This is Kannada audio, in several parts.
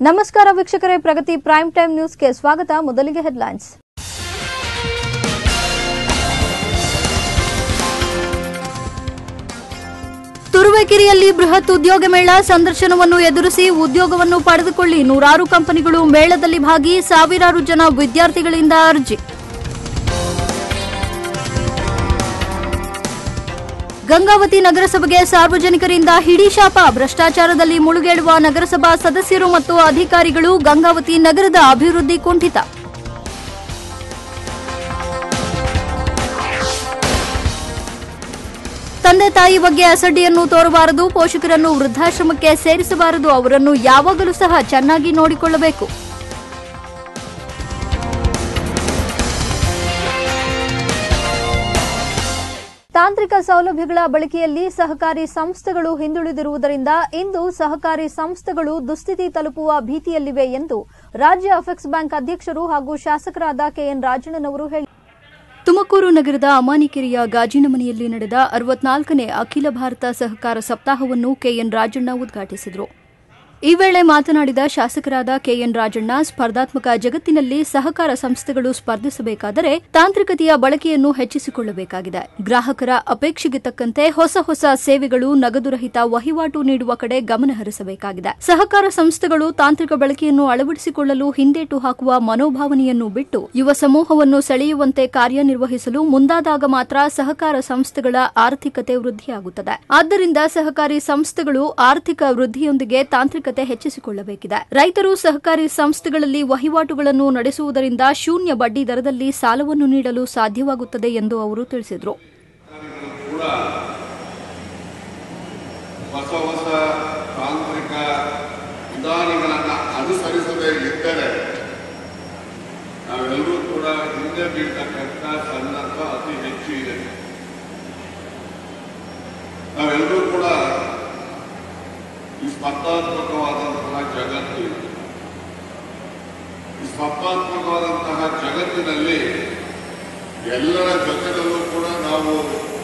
ನಮಸ್ಕಾರ ವೀಕ್ಷಕರೇ ಪ್ರಗತಿ ಪ್ರೈಮ್ ಟೈಮ್ ನ್ಯೂಸ್ಗೆ ಸ್ವಾಗತ ಮೊದಲಿಗೆ ಹೆಡ್ಲೈನ್ಸ್ ತುರುವೇಕೆರೆಯಲ್ಲಿ ಬೃಹತ್ ಉದ್ಯೋಗ ಮೇಳ ಸಂದರ್ಶನವನ್ನು ಎದುರಿಸಿ ಉದ್ಯೋಗವನ್ನು ಪಡೆದುಕೊಳ್ಳಿ ನೂರಾರು ಕಂಪನಿಗಳು ಮೇಳದಲ್ಲಿ ಭಾಗಿ ಸಾವಿರಾರು ಜನ ವಿದ್ಯಾರ್ಥಿಗಳಿಂದ ಅರ್ಜಿ ಗಂಗಾವತಿ ನಗರಸಭೆಗೆ ಸಾರ್ವಜನಿಕರಿಂದ ಹಿಡಿಶಾಪ ಭ್ರಷ್ಟಾಚಾರದಲ್ಲಿ ಮುಳುಗೇಳುವ ನಗರಸಭಾ ಸದಸ್ಯರು ಮತ್ತು ಅಧಿಕಾರಿಗಳು ಗಂಗಾವತಿ ನಗರದ ಅಭಿವೃದ್ಧಿ ಕುಂಠಿತ ತಂದೆ ತಾಯಿ ಬಗ್ಗೆ ಅಸಡ್ಡೆಯನ್ನು ತೋರಬಾರದು ಪೋಷಕರನ್ನು ವೃದ್ಧಾಶ್ರಮಕ್ಕೆ ಸೇರಿಸಬಾರದು ಅವರನ್ನು ಯಾವಾಗಲೂ ಸಹ ಚೆನ್ನಾಗಿ ನೋಡಿಕೊಳ್ಳಬೇಕು ತಾಂತ್ರಿಕ ಸೌಲಭ್ಯಗಳ ಬಳಕೆಯಲ್ಲಿ ಸಹಕಾರಿ ಸಂಸ್ಥೆಗಳು ಹಿಂದುಳಿದಿರುವುದರಿಂದ ಇಂದು ಸಹಕಾರಿ ಸಂಸ್ಥೆಗಳು ದುಸ್ಥಿತಿ ತಲುಪುವ ಭೀತಿಯಲ್ಲಿವೆ ಎಂದು ರಾಜ್ಯ ಅಫೆಕ್ಸ್ ಬ್ಯಾಂಕ್ ಅಧ್ಯಕ್ಷರು ಹಾಗೂ ಶಾಸಕರಾದ ಕೆಎನ್ ರಾಜಣ್ಣನವರು ಹೇಳಿದರು ತುಮಕೂರು ನಗರದ ಅಮಾನಿಕೆರೆಯ ಗಾಜಿನ ಮನೆಯಲ್ಲಿ ನಡೆದ ಅರವತ್ನಾಲ್ಕನೇ ಅಖಿಲ ಭಾರತ ಸಹಕಾರ ಸಪ್ತಾಹವನ್ನು ಕೆಎನ್ ರಾಜಣ್ಣ ಉದ್ಘಾಟಿಸಿದರು ಈ ವೇಳೆ ಮಾತನಾಡಿದ ಶಾಸಕರಾದ ಕೆಎನ್ ರಾಜಣ್ಣ ಸ್ಪರ್ಧಾತ್ಮಕ ಜಗತ್ತಿನಲ್ಲಿ ಸಹಕಾರ ಸಂಸ್ಥೆಗಳು ಸ್ಪರ್ಧಿಸಬೇಕಾದರೆ ತಾಂತ್ರಿಕತೆಯ ಬಳಕೆಯನ್ನು ಹೆಚ್ಚಿಸಿಕೊಳ್ಳಬೇಕಾಗಿದೆ ಗ್ರಾಹಕರ ಅಪೇಕ್ಷೆಗೆ ತಕ್ಕಂತೆ ಹೊಸ ಹೊಸ ಸೇವೆಗಳು ನಗದುರಹಿತ ವಹಿವಾಟು ನೀಡುವ ಕಡೆ ಗಮನ ಹರಿಸಬೇಕಾಗಿದೆ ಸಹಕಾರ ಸಂಸ್ಥೆಗಳು ತಾಂತ್ರಿಕ ಬಳಕೆಯನ್ನು ಅಳವಡಿಸಿಕೊಳ್ಳಲು ಹಿಂದೇಟು ಹಾಕುವ ಮನೋಭಾವನೆಯನ್ನು ಬಿಟ್ಟು ಯುವ ಸಮೂಹವನ್ನು ಸೆಳೆಯುವಂತೆ ಕಾರ್ಯನಿರ್ವಹಿಸಲು ಮುಂದಾದಾಗ ಮಾತ್ರ ಸಹಕಾರ ಸಂಸ್ಥೆಗಳ ಆರ್ಥಿಕತೆ ವೃದ್ಧಿಯಾಗುತ್ತದೆ ಆದ್ದರಿಂದ ಸಹಕಾರಿ ಸಂಸ್ಥೆಗಳು ಆರ್ಥಿಕ ವೃದ್ಧಿಯೊಂದಿಗೆ ತಾಂತ್ರಿಕತೆ ಹೆಚ್ಚಿಸಿಕೊಳ್ಳಬೇಕಿದೆ ರೈತರು ಸಹಕಾರಿ ಸಂಸ್ಥೆಗಳಲ್ಲಿ ವಹಿವಾಟುಗಳನ್ನು ನಡೆಸುವುದರಿಂದ ಶೂನ್ಯ ಬಡ್ಡಿ ದರದಲ್ಲಿ ಸಾಲವನ್ನು ನೀಡಲು ಸಾಧ್ಯವಾಗುತ್ತದೆ ಎಂದು ಅವರು ತಿಳಿಸಿದರು ಕೂಡ ಹೊಸ ಹೊಸ ತಾಂತ್ರಿಕ ವಿಧಾನಗಳನ್ನು ಅನುಸರಿಸದೇ ಇದ್ದರೆ ನಾವೆಲ್ಲರೂ ಕೂಡ ಹಿಂದೆ ಬೀಳ್ತಕ್ಕಂಥ ಸಂದರ್ಭ ಅತಿ ಹೆಚ್ಚು ಇದೆ ನಾವೆಲ್ಲರೂ ಕೂಡ ಈ ಸ್ಪರ್ಧಾತ್ಮಕವಾದಂತಹ ಜಗತ್ತು ಇದೆ. ಈ ಸ್ಪರ್ಧಾತ್ಮಕವಾದಂತಹ ಜಗತ್ತಿನಲ್ಲಿ ಎಲ್ಲರ ಜೊತೆಯಲ್ಲೂ ಕೂಡ ನಾವು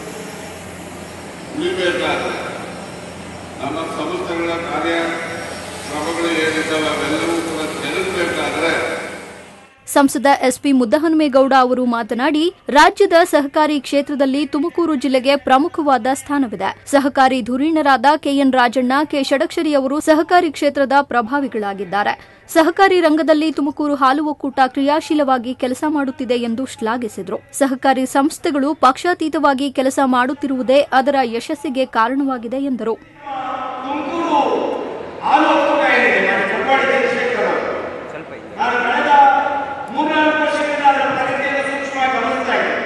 ಉಳಿಬೇಕಾದ್ರೆ ನಮ್ಮ ಸಂಸ್ಥೆಗಳ ಕಾರ್ಯಕ್ರಮಗಳು ಏನಿದ್ದಾವೆ ಅವೆಲ್ಲವೂ ಕೂಡ ಜರುಗಬೇಕಾದ್ರೆ ಸಂಸದ ಎಸ್ಪಿ ಮುದ್ದಹನುಮೇಗೌಡ ಅವರು ಮಾತನಾಡಿ ರಾಜ್ಯದ ಸಹಕಾರಿ ಕ್ಷೇತ್ರದಲ್ಲಿ ತುಮಕೂರು ಜಿಲ್ಲೆಗೆ ಪ್ರಮುಖವಾದ ಸ್ಥಾನವಿದೆ ಸಹಕಾರಿ ಧುರೀಣರಾದ ಕೆಎನ್ ರಾಜಣ್ಣ ಕೆ ಷಡಕ್ಷರಿ ಅವರು ಸಹಕಾರಿ ಕ್ಷೇತ್ರದ ಪ್ರಭಾವಿಗಳಾಗಿದ್ದಾರೆ ಸಹಕಾರಿ ರಂಗದಲ್ಲಿ ತುಮಕೂರು ಹಾಲು ಒಕ್ಕೂಟ ಕ್ರಿಯಾಶೀಲವಾಗಿ ಕೆಲಸ ಮಾಡುತ್ತಿದೆ ಎಂದು ಶ್ಲಾಘಿಸಿದರು ಸಹಕಾರಿ ಸಂಸ್ಥೆಗಳು ಪಕ್ಷಾತೀತವಾಗಿ ಕೆಲಸ ಮಾಡುತ್ತಿರುವುದೇ ಅದರ ಯಶಸ್ಸಿಗೆ ಕಾರಣವಾಗಿದೆ ಎಂದರು ತುಮಕೂರು ಹಾಲು ಒಕ್ಕೂಟ ಏನಿದೆ ನಮ್ಮ ಚಪ್ಪಾಡಿ ಚಂದ್ರಶೇಖರ್ ಅವರು. ನಾನು ಕಳೆದ ಮೂರ್ನಾಲ್ಕು ವರ್ಷಗಳಿಂದ ಅದರ ಪ್ರಗತಿಯನ್ನು ಸೂಕ್ಷ್ಮವಾಗಿ ಗಮನಿಸ್ತಾ ಇದ್ದೇನೆ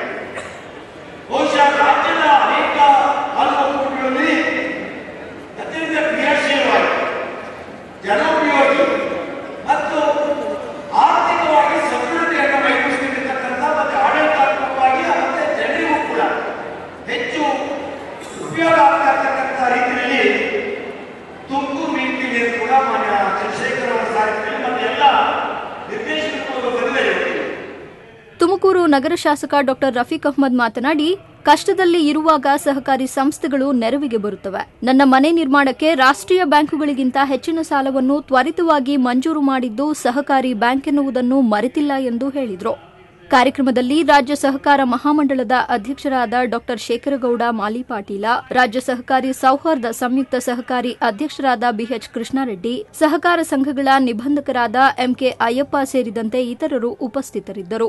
ಬಹುಶಃ ರಾಜ್ಯದ ಅನೇಕ ಹಾಲು ಒಕ್ಕೂಟಗಳಲ್ಲಿ ಅತ್ಯಂತ ಕ್ರಿಯಾಶೀಲವಾಗಿ ಜನೋಪಯೋಗಿ ಮತ್ತು ಆರ್ಥಿಕವಾಗಿ ಸದೃಢತೆಯನ್ನು ಮೈಗೂಡಿಸಿರ್ತಕ್ಕಂಥ ಮತ್ತು ಆಡಳಿತಾತ್ಮಕವಾಗಿ ಮತ್ತೆ ಜನರಿಗೂ ಕೂಡ ಹೆಚ್ಚು ಉಪಯೋಗ ಆಗ್ತಾ ಇರ್ತಕ್ಕಂಥ ರೀತಿಯಲ್ಲಿ ತುಮಕೂರು ನೀತಿ ನೀರು ಕೂಡ ಮಾನ್ಯ ಚಂದ್ರಶೇಖರ್ ಅವರ ಸಾರಥ್ಯದಲ್ಲಿ ಮತ್ತೆ ಎಲ್ಲ ನಿರ್ದೇಶಕರು ಬಂದಿದ್ದಾರೆ ಇವತ್ತು. ತುಮಕೂರು ನಗರ ಶಾಸಕ ಡಾ ರಫೀಕ್ ಅಹ್ಮದ್ ಮಾತನಾಡಿ ಕಷ್ಟದಲ್ಲಿ ಇರುವಾಗ ಸಹಕಾರಿ ಸಂಸ್ಥೆಗಳು ನೆರವಿಗೆ ಬರುತ್ತವೆ ನನ್ನ ಮನೆ ನಿರ್ಮಾಣಕ್ಕೆ ರಾಷ್ಟ್ರೀಯ ಬ್ಯಾಂಕುಗಳಿಗಿಂತ ಹೆಚ್ಚಿನ ಸಾಲವನ್ನು ತ್ವರಿತವಾಗಿ ಮಂಜೂರು ಮಾಡಿದ್ದು ಸಹಕಾರಿ ಬ್ಯಾಂಕ್ ಎನ್ನುವುದನ್ನು ಮರೆತಿಲ್ಲ ಎಂದು ಹೇಳಿದರು ಕಾರ್ಯಕ್ರಮದಲ್ಲಿ ರಾಜ್ಯ ಸಹಕಾರ ಮಹಾಮಂಡಳದ ಅಧ್ಯಕ್ಷರಾದ ಡಾ ಶೇಖರಗೌಡ ಮಾಲಿ ಪಾಟೀಲ ರಾಜ್ಯ ಸಹಕಾರಿ ಸೌಹಾರ್ದ ಸಂಯುಕ್ತ ಸಹಕಾರಿ ಅಧ್ಯಕ್ಷರಾದ ಬಿಎಚ್ ಕೃಷ್ಣಾರೆಡ್ಡಿ ಸಹಕಾರ ಸಂಘಗಳ ನಿಬಂಧಕರಾದ ಎಂಕೆ ಅಯ್ಯಪ್ಪ ಸೇರಿದಂತೆ ಇತರರು ಉಪಸ್ಥಿತರಿದ್ದರು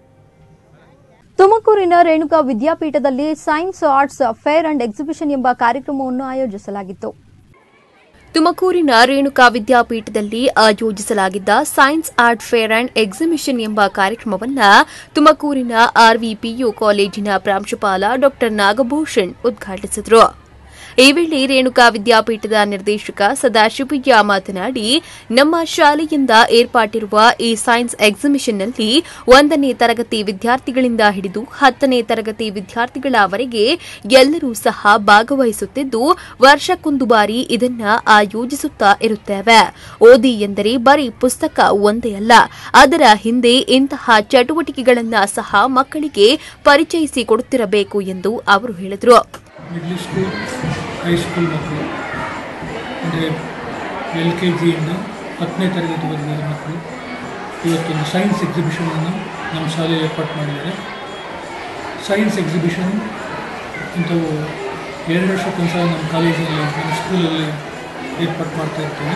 ತುಮಕೂರಿನ ರೇಣುಕಾ ವಿದ್ಯಾಪೀಠದಲ್ಲಿ science arts fair and exhibition ಎಂಬ ಕಾರ್ಯಕ್ರಮವನ್ನು ಆಯೋಜಿಸಲಾಗಿತ್ತು ತುಮಕೂರಿನ ರೇಣುಕಾ ವಿದ್ಯಾಪೀಠದಲ್ಲಿ ಆಯೋಜಿಸಲಾಗಿದ್ದ science art fair and exhibition ಎಂಬ ಕಾರ್ಯಕ್ರಮವನ್ನು ತುಮಕೂರಿನ ಆರ್ವಿಪಿಯು ಕಾಲೇಜಿನ ಪ್ರಾಂಶುಪಾಲ ಡಾ ನಾಗಭೂಷಣ್ ಉದ್ಘಾಟಿಸಿದರು ಈ ವೇಳೆ ರೇಣುಕಾ ವಿದ್ಯಾಪೀಠದ ನಿರ್ದೇಶಕ ಸದಾಶಿವಯ್ಯ ಮಾತನಾಡಿ ನಮ್ಮ ಶಾಲೆಯಿಂದ ಏರ್ಪಾಟಿರುವ ಈ ಸೈನ್ಸ್ ಎಕ್ಸಿಬಿಷನ್ನಲ್ಲಿ ಒಂದನೇ ತರಗತಿ ವಿದ್ಯಾರ್ಥಿಗಳಿಂದ ಹಿಡಿದು ಹತ್ತನೇ ತರಗತಿ ವಿದ್ಯಾರ್ಥಿಗಳವರೆಗೆ ಎಲ್ಲರೂ ಸಹ ಭಾಗವಹಿಸುತ್ತಿದ್ದು ವರ್ಷಕ್ಕೊಂದು ಬಾರಿ ಇದನ್ನ ಆಯೋಜಿಸುತ್ತಾ ಇರುತ್ತೇವೆ ಓದಿ ಎಂದರೆ ಬರೀ ಪುಸ್ತಕ ಒಂದೇ ಅಲ್ಲ ಅದರ ಹಿಂದೆ ಇಂತಹ ಚಟುವಟಿಕೆಗಳನ್ನ ಸಹ ಮಕ್ಕಳಿಗೆ ಪರಿಚಯಿಸಿ ಕೊಡುತ್ತಿರಬೇಕು ಎಂದು ಅವರು ಹೇಳಿದರು ಮಿಡ್ಲ್ ಸ್ಕೂಲ್ ಹೈಸ್ಕೂಲ್ ಮಕ್ಕಳು ಅಂದರೆ ಎಲ್ ಕೆ ಜಿಯಿಂದ ಹತ್ತನೇ ತರಗತಿ ಓದಿದ್ದಾರೆ ಮಕ್ಕಳು ಇವತ್ತೊಂದು ಸೈನ್ಸ್ ಎಕ್ಸಿಬಿಷನನ್ನು ನಮ್ಮ ಶಾಲೆ ಏರ್ಪಾಟ್ ಮಾಡಿದ್ದಾರೆ ಸೈನ್ಸ್ ಎಕ್ಸಿಬಿಷನ್ ಇಂಥವು ಎರಡು ವರ್ಷಕ್ಕೊಂದ್ಸಲ ನಮ್ಮ ಕಾಲೇಜಲ್ಲಿ ನಮ್ಮ ಸ್ಕೂಲಲ್ಲಿ ಏರ್ಪಾಟ್ ಮಾಡ್ತಾ ಇರ್ತೀವಿ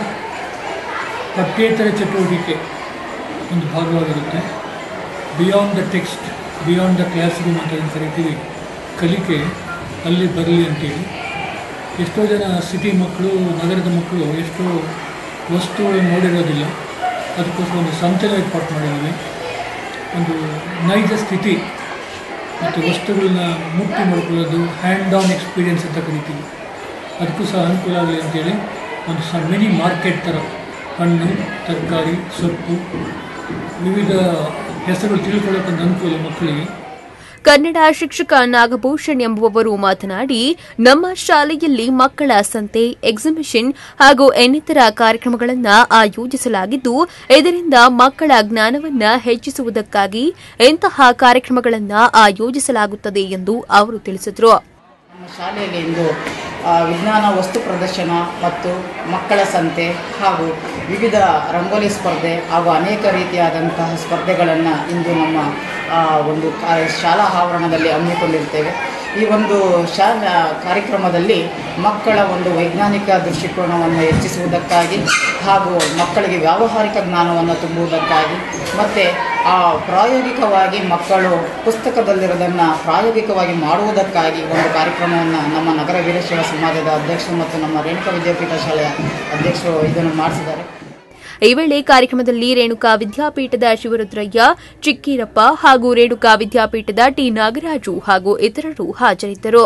ಪಠ್ಯೇತರ ಚಟುವಟಿಕೆ ಒಂದು ಭಾಗವಾಗಿರುತ್ತೆ beyond the text beyond the classroom ಅಂತ ಏನು ಕರಿತೀವಿ ಕಲಿಕೆ ಅಲ್ಲಿ ಬರಲಿ ಅಂತೇಳಿ ಎಷ್ಟೋ ಜನ ಸಿಟಿ ಮಕ್ಕಳು ನಗರದ ಮಕ್ಕಳು ಎಷ್ಟೋ ವಸ್ತುಗಳನ್ನು ನೋಡಿರೋದಿಲ್ಲ ಅದಕ್ಕೋಸ್ಕರ ಒಂದು ಸಂತೆನ ಏರ್ಪಾಟ್ ಮಾಡಿದ್ದೀವಿ ಒಂದು ನೈಜ ಸ್ಥಿತಿ ಮತ್ತು ವಸ್ತುಗಳನ್ನ ಮುಟ್ಟಿ ನೋಡ್ಕೊಳ್ಳೋದು ಹ್ಯಾಂಡ್ ಆನ್ ಎಕ್ಸ್ಪೀರಿಯನ್ಸ್ ಅಂತ ಕರಿತೀವಿ ಅದಕ್ಕೂ ಸಹ ಅನುಕೂಲ ಆಗಲಿ ಅಂತೇಳಿ ಒಂದು ಸಹ ಮಿನಿ ಮಾರ್ಕೆಟ್ ಥರ ಹಣ್ಣು ತರಕಾರಿ ಸೊಪ್ಪು ವಿವಿಧ ಹೆಸರುಗಳು ತಿಳ್ಕೊಳ್ಳೋಕ್ಕೊಂದು ಅನುಕೂಲ ಮಕ್ಕಳಿಗೆ ಕನ್ನಡ ಶಿಕ್ಷಕ ನಾಗಭೂಷಣ್ ಎಂಬುವವರು ಮಾತನಾಡಿ ನಮ್ಮ ಶಾಲೆಯಲ್ಲಿ ಮಕ್ಕಳ ಸಂತೆ ಎಕ್ಸಿಬಿಷನ್ ಹಾಗೂ ಇನ್ನಿತರ ಕಾರ್ಯಕ್ರಮಗಳನ್ನು ಆಯೋಜಿಸಲಾಗಿದ್ದು ಇದರಿಂದ ಮಕ್ಕಳ ಜ್ಞಾನವನ್ನ ಹೆಚ್ಚಿಸುವುದಕ್ಕಾಗಿ ಇಂತಹ ಕಾರ್ಯಕ್ರಮಗಳನ್ನು ಆಯೋಜಿಸಲಾಗುತ್ತದೆ ಎಂದು ಅವರು ತಿಳಿಸಿದರು ನಮ್ಮ ಶಾಲೆಯಲ್ಲಿ ಇಂದು ಆ, ವಿಜ್ಞಾನ ವಸ್ತು ಪ್ರದರ್ಶನ ಮತ್ತು ಮಕ್ಕಳ ಸಂತೆ ಹಾಗೂ ವಿವಿಧ ರಂಗೋಲಿ ಸ್ಪರ್ಧೆ ಹಾಗೂ ಅನೇಕ ರೀತಿಯಾದಂತಹ ಸ್ಪರ್ಧೆಗಳನ್ನು ಇಂದು ನಮ್ಮ ಆ, ಒಂದು ಕಾ- ಶಾಲಾ ಆವರಣದಲ್ಲಿ ಹಮ್ಮಿಕೊಂಡಿರ್ತೇವೆ ಈ ಒಂದು ಶಾಲಾ ಕಾರ್ಯಕ್ರಮದಲ್ಲಿ ಮಕ್ಕಳ ಒಂದು ವೈಜ್ಞಾನಿಕ ದೃಷ್ಟಿಕೋನವನ್ನು ಹೆಚ್ಚಿಸುವುದಕ್ಕಾಗಿ ಹಾಗೂ ಮಕ್ಕಳಿಗೆ ವ್ಯಾವಹಾರಿಕ ಜ್ಞಾನವನ್ನು ತುಂಬುವುದಕ್ಕಾಗಿ ಮತ್ತು ಆ ಪ್ರಾಯೋಗಿಕವಾಗಿ ಮಕ್ಕಳು ಪುಸ್ತಕದಲ್ಲಿರೋದನ್ನು ಪ್ರಾಯೋಗಿಕವಾಗಿ ಮಾಡುವುದಕ್ಕಾಗಿ ಒಂದು ಕಾರ್ಯಕ್ರಮವನ್ನು ನಮ್ಮ ನಗರ ವೀರಶೈವ ಸಮಾಜದ ಅಧ್ಯಕ್ಷರು ಮತ್ತು ನಮ್ಮ ರೇಣುಕಾ ವಿದ್ಯಾಪೀಠ ಶಾಲೆಯ ಅಧ್ಯಕ್ಷರು ಇದನ್ನು ಮಾಡಿಸಿದ್ದಾರೆ ಈ ವೇಳೆ ಕಾರ್ಯಕ್ರಮದಲ್ಲಿ ರೇಣುಕಾ ವಿದ್ಯಾಪೀಠದ ಶಿವರುದ್ರಯ್ಯ ಚಿಕ್ಕೀರಪ್ಪ ಹಾಗೂ ರೇಣುಕಾ ವಿದ್ಯಾಪೀಠದ ಟಿ ನಾಗರಾಜು ಹಾಗೂ ಇತರರು ಹಾಜರಿದ್ದರು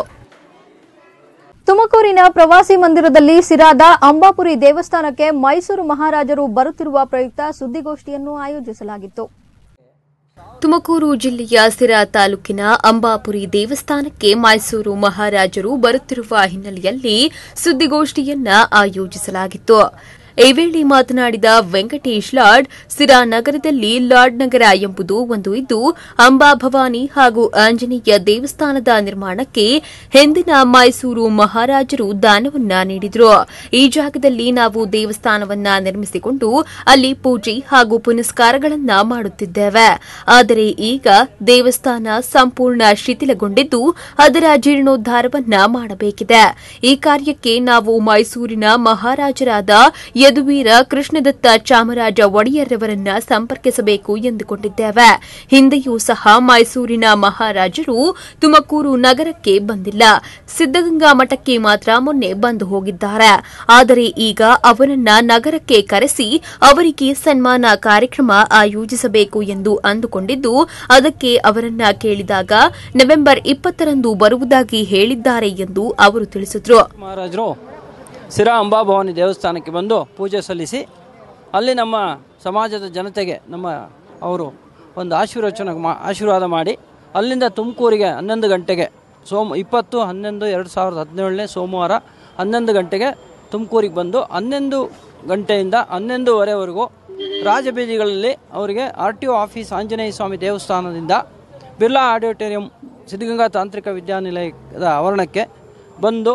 ತುಮಕೂರಿನ ಪ್ರವಾಸಿ ಮಂದಿರದಲ್ಲಿ ಸಿರಾದ ಅಂಬಾಪುರಿ ದೇವಸ್ಥಾನಕ್ಕೆ ಮೈಸೂರು ಮಹಾರಾಜರು ಬರುತ್ತಿರುವ ಪ್ರಯುಕ್ತ ಸುದ್ದಿಗೋಷ್ಠಿಯನ್ನು ಆಯೋಜಿಸಲಾಗಿತ್ತು ತುಮಕೂರು ಜಿಲ್ಲೆಯ ಸಿರಾ ತಾಲೂಕಿನ ಅಂಬಾಪುರಿ ದೇವಸ್ಥಾನಕ್ಕೆ ಮೈಸೂರು ಮಹಾರಾಜರು ಬರುತ್ತಿರುವ ಹಿನ್ನೆಲೆಯಲ್ಲಿ ಸುದ್ದಿಗೋಷ್ಠಿಯನ್ನ ಆಯೋಜಿಸಲಾಗಿತ್ತು ಈ ವೇಳೆ ಮಾತನಾಡಿದ ವೆಂಕಟೇಶ್ ಲಾಡ್ ಸಿರಾ ನಗರದಲ್ಲಿ ಲಾಡ್ ನಗರ ಎಂಬುದು ಒಂದು ಇದ್ದು ಅಂಬಾ ಭವಾನಿ ಹಾಗೂ ಆಂಜನೇಯ ದೇವಸ್ಥಾನದ ನಿರ್ಮಾಣಕ್ಕೆ ಹಿಂದಿನ ಮೈಸೂರು ಮಹಾರಾಜರು ದಾನವನ್ನ ನೀಡಿದ್ರು ಈ ಜಾಗದಲ್ಲಿ ನಾವು ದೇವಸ್ಥಾನವನ್ನ ನಿರ್ಮಿಸಿಕೊಂಡು ಅಲ್ಲಿ ಪೂಜೆ ಹಾಗೂ ಪುನಸ್ಕಾರಗಳನ್ನ ಮಾಡುತ್ತಿದ್ದೇವೆ ಆದರೆ ಈಗ ದೇವಸ್ಥಾನ ಸಂಪೂರ್ಣ ಶಿಥಿಲಗೊಂಡಿದ್ದು ಅದರ ಜೀರ್ಣೋದ್ಧಾರವನ್ನ ಮಾಡಬೇಕಿದೆ ಈ ಕಾರ್ಯಕ್ಕೆ ನಾವು ಮೈಸೂರಿನ ಮಹಾರಾಜರಾದ ಯದುವೀರ ಕೃಷ್ಣದತ್ತ ಚಾಮರಾಜ ಒಡೆಯರ್ರವರನ್ನ ಸಂಪರ್ಕಿಸಬೇಕು ಎಂದುಕೊಂಡಿದ್ದೇವೆ ಹಿಂದೆಯೂ ಸಹ ಮೈಸೂರಿನ ಮಹಾರಾಜರು ತುಮಕೂರು ನಗರಕ್ಕೆ ಬಂದಿಲ್ಲ ಸಿದ್ದಗಂಗಾ ಮಠಕ್ಕೆ ಮಾತ್ರ ಮೊನ್ನೆ ಬಂದು ಹೋಗಿದ್ದಾರೆ ಆದರೆ ಈಗ ಅವರನ್ನ ನಗರಕ್ಕೆ ಕರೆಸಿ ಅವರಿಗೆ ಸನ್ಮಾನ ಕಾರ್ಯಕ್ರಮ ಆಯೋಜಿಸಬೇಕು ಎಂದು ಅಂದುಕೊಂಡಿದ್ದು ಅದಕ್ಕೆ ಅವರನ್ನ ಕೇಳಿದಾಗ ನವೆಂಬರ್ ಇಪ್ಪತ್ತರಂದು ಬರುವುದಾಗಿ ಹೇಳಿದ್ದಾರೆ ಎಂದು ಅವರು ತಿಳಿಸಿದರು ಮಹಾರಾಜರು ಸಿರಾ ಅಂಬಾಭವಾನಿ ದೇವಸ್ಥಾನಕ್ಕೆ ಬಂದು ಪೂಜೆ ಸಲ್ಲಿಸಿ ಅಲ್ಲಿ ನಮ್ಮ ಸಮಾಜದ ಜನತೆಗೆ ನಮ್ಮ ಅವರು ಒಂದು ಆಶೀರ್ವಚನ ಮಾ ಆಶೀರ್ವಾದ ಮಾಡಿ ಅಲ್ಲಿಂದ ತುಮಕೂರಿಗೆ ಹನ್ನೊಂದು ಗಂಟೆಗೆ ಸೋಮ ಇಪ್ಪತ್ತು ಹನ್ನೊಂದು ಎರಡು ಸಾವಿರದ ಹದಿನೇಳನೇ ಸೋಮವಾರ ಹನ್ನೊಂದು ಗಂಟೆಗೆ ತುಮಕೂರಿಗೆ ಬಂದು ಹನ್ನೊಂದು ಗಂಟೆಯಿಂದ ಹನ್ನೊಂದುವರೆವರೆಗೂ ರಾಜಬೀದಿಗಳಲ್ಲಿ ಅವರಿಗೆ R T O office Anjaneya Swamy ದೇವಸ್ಥಾನದಿಂದ ಬಿರ್ಲಾ ಆಡಿಟೋರಿಯಂ ಸಿದ್ಧಗಂಗಾ ತಾಂತ್ರಿಕ ವಿದ್ಯಾನಿಲಯದ ಆವರಣಕ್ಕೆ ಬಂದು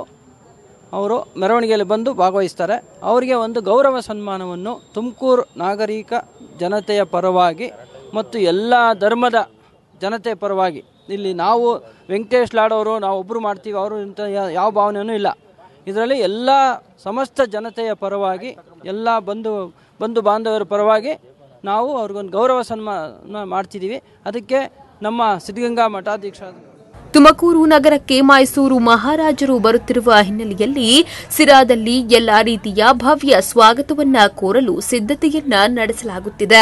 ಅವರು ಮೆರವಣಿಗೆಯಲ್ಲಿ ಬಂದು ಭಾಗವಹಿಸ್ತಾರೆ ಅವರಿಗೆ ಒಂದು ಗೌರವ ಸನ್ಮಾನವನ್ನು ತುಮಕೂರು ನಾಗರಿಕ ಜನತೆಯ ಪರವಾಗಿ ಮತ್ತು ಎಲ್ಲ ಧರ್ಮದ ಜನತೆಯ ಪರವಾಗಿ ಇಲ್ಲಿ ನಾವು ವೆಂಕಟೇಶ್ ಲಾಡವರು ನಾವು ಒಬ್ಬರು ಮಾಡ್ತೀವಿ ಅವರು ಇಂಥ ಯಾ- ಯಾವ ಭಾವನೆಯೂ ಇಲ್ಲ ಇದರಲ್ಲಿ ಎಲ್ಲ ಸಮಸ್ತ ಜನತೆಯ ಪರವಾಗಿ ಎಲ್ಲ ಬಂಧು ಬಂಧು ಬಾಂಧವರ ಪರವಾಗಿ ನಾವು ಅವ್ರಿಗೊಂದು ಗೌರವ ಸನ್ಮಾನ ಮಾಡ್ತಿದ್ದೀವಿ ಅದಕ್ಕೆ ನಮ್ಮ ಸಿದ್ಧಗಂಗಾ ಮಠಾಧೀಕ್ಷ ತುಮಕೂರು ನಗರಕ್ಕೆ ಮೈಸೂರು ಮಹಾರಾಜರು ಬರುತ್ತಿರುವ ಹಿನ್ನೆಲೆಯಲ್ಲಿ ಸಿರಾದಲ್ಲಿ ಎಲ್ಲಾ ರೀತಿಯ ಭವ್ಯ ಸ್ವಾಗತವನ್ನ ಕೋರಲು ಸಿದ್ದತೆಯನ್ನ ನಡೆಸಲಾಗುತ್ತಿದೆ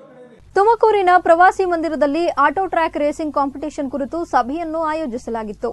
ತುಮಕೂರಿನ ಪ್ರವಾಸಿ ಮಂದಿರದಲ್ಲಿ ಆಟೋ ಟ್ರ್ಯಾಕ್ ರೇಸಿಂಗ್ ಕಾಂಪಿಟಿಷನ್ ಕುರಿತು ಸಭೆಯನ್ನು ಆಯೋಜಿಸಲಾಗಿತ್ತು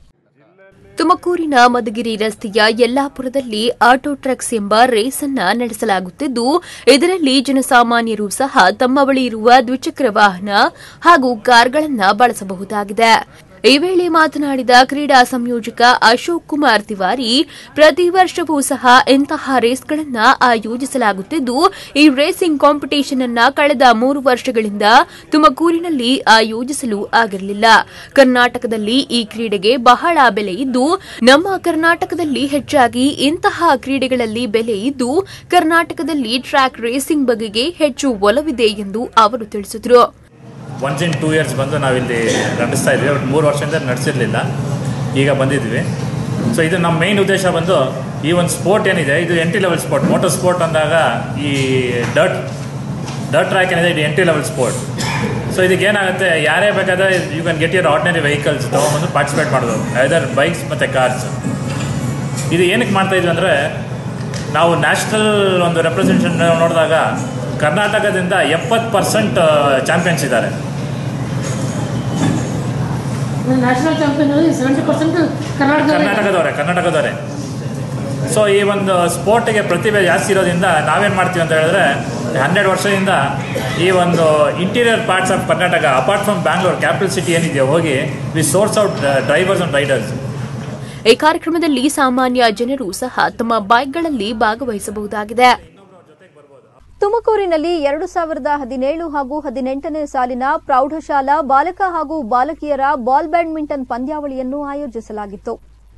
ತುಮಕೂರಿನ ಮಧುಗಿರಿ ರಸ್ತೆಯ ಯಲ್ಲಾಪುರದಲ್ಲಿ ಆಟೋ ಟ್ರಕ್ಸ್ ಎಂಬ ರೇಸ್ ಅನ್ನ ನಡೆಸಲಾಗುತ್ತಿದ್ದು ಇದರಲ್ಲಿ ಜನಸಾಮಾನ್ಯರು ಸಹ ತಮ್ಮ ಬಳಿ ಇರುವ ದ್ವಿಚಕ್ರ ವಾಹನ ಹಾಗೂ ಕಾರ್ಗಳನ್ನ ಬಳಸಬಹುದಾಗಿದೆ ಈ ವೇಳೆ ಮಾತನಾಡಿದ ಕ್ರೀಡಾ ಸಂಯೋಜಕ ಅಶೋಕ್ ಕುಮಾರ್ ತಿವಾರಿ ಪ್ರತಿ ವರ್ಷವೂ ಸಹ ಇಂತಹ ರೇಸ್ಗಳನ್ನು ಆಯೋಜಿಸಲಾಗುತ್ತಿದ್ದು ಈ ರೇಸಿಂಗ್ ಕಾಂಪಿಟೇಷನ್ ಅನ್ನ ಕಳೆದ ಮೂರು ವರ್ಷಗಳಿಂದ ತುಮಕೂರಿನಲ್ಲಿ ಆಯೋಜಿಸಲು ಆಗಿರಲಿಲ್ಲ ಕರ್ನಾಟಕದಲ್ಲಿ ಈ ಕ್ರೀಡೆಗೆ ಬಹಳ ಬೆಲೆ ಇದ್ದು ನಮ್ಮ ಕರ್ನಾಟಕದಲ್ಲಿ ಹೆಚ್ಚಾಗಿ ಇಂತಹ ಕ್ರೀಡೆಗಳಲ್ಲಿ ಬೆಲೆ ಇದ್ದು ಕರ್ನಾಟಕದಲ್ಲಿ ಟ್ರ್ಯಾಕ್ ರೇಸಿಂಗ್ ಬಗೆಗೆ ಹೆಚ್ಚು ಒಲವಿದೆ ಎಂದು ಅವರು ತಿಳಿಸಿದರು ಒನ್ಸ್ ಇನ್ ಟೂ ಇಯರ್ಸ್ ಬಂದು ನಾವಿಲ್ಲಿ ನಡೆಸ್ತಾ ಇದ್ವಿ ಬಟ್ ಮೂರು ವರ್ಷದಿಂದ ನಡೆಸಿರಲಿಲ್ಲ ಈಗ ಬಂದಿದ್ವಿ ಸೊ ಇದು ನಮ್ಮ ಮೇಯ್ನ್ ಉದ್ದೇಶ ಬಂದು ಈ ಒಂದು ಸ್ಪೋರ್ಟ್ ಏನಿದೆ ಇದು entry level sport motor sport ಅಂದಾಗ ಈ ಡರ್ಟ್ ಡರ್ಟ್ ಟ್ರ್ಯಾಕ್ ಏನಿದೆ ಇದು ಎಂಟ್ರಿ ಲೆವೆಲ್ ಸ್ಪೋರ್ಟ್ ಸೊ ಇದಕ್ಕೆ ಏನಾಗುತ್ತೆ ಯಾರೇ ಬೇಕಾದ್ರೆ you can get your ordinary vehicles ತೊಗೊಂಬಂದು ಪಾರ್ಟಿಸಿಪೇಟ್ ಮಾಡ್ಬೋದು ಐದರ್ ಬೈಕ್ಸ್ ಮತ್ತು ಕಾರ್ಸ್ ಇದು ಏನಕ್ಕೆ ಮಾಡ್ತಾ ಇದ್ವಿ ಅಂದರೆ ನಾವು ನ್ಯಾಷನಲ್ ಒಂದು ರೆಪ್ರೆಸೆಂಟೇಷನ್ ನೋಡಿದಾಗ ಕರ್ನಾಟಕದಿಂದ ಎಪ್ಪತ್ತು ಪರ್ಸೆಂಟ್ ಚಾಂಪಿಯನ್ಸ್ ಇದ್ದಾರೆ national champion seventy percent Karnataka ಕರ್ನಾಟಕದವರೇ ಕರ್ನಾಟಕದವರೇ ಸೊ ಈ ಒಂದು ಸ್ಪೋರ್ಟಿಗೆ ಪ್ರತಿಭೆ ಜಾಸ್ತಿ ಇರೋದ್ರಿಂದ ನಾವೇನು ಮಾಡ್ತೀವಿ ಅಂತ ಹೇಳಿದ್ರೆ ಹನ್ನೆರಡು ವರ್ಷದಿಂದ ಈ ಒಂದು interior parts of Karnataka apart from Bangalore capital city ಏನಿದೆಯೋ ಹೋಗಿ we source out drivers and riders ಈ ಕಾರ್ಯಕ್ರಮದಲ್ಲಿ ಸಾಮಾನ್ಯ ಜನರು ಸಹ ತಮ್ಮ ಬೈಕ್ಗಳಲ್ಲಿ ಭಾಗವಹಿಸಬಹುದಾಗಿದೆ ತುಮಕೂರಿನಲ್ಲಿ ಎರಡು ಸಾವಿರದ ಹದಿನೇಳು ಹಾಗೂ ಹದಿನೆಂಟನೇ ಸಾಲಿನ ಪ್ರೌಢಶಾಲಾ ಬಾಲಕ ಹಾಗೂ ಬಾಲಕಿಯರ ಬಾಲ್ ಬ್ಯಾಡ್ಮಿಂಟನ್ ಪಂದ್ಯಾವಳಿಯನ್ನು ಆಯೋಜಿಸಲಾಗಿತ್ತು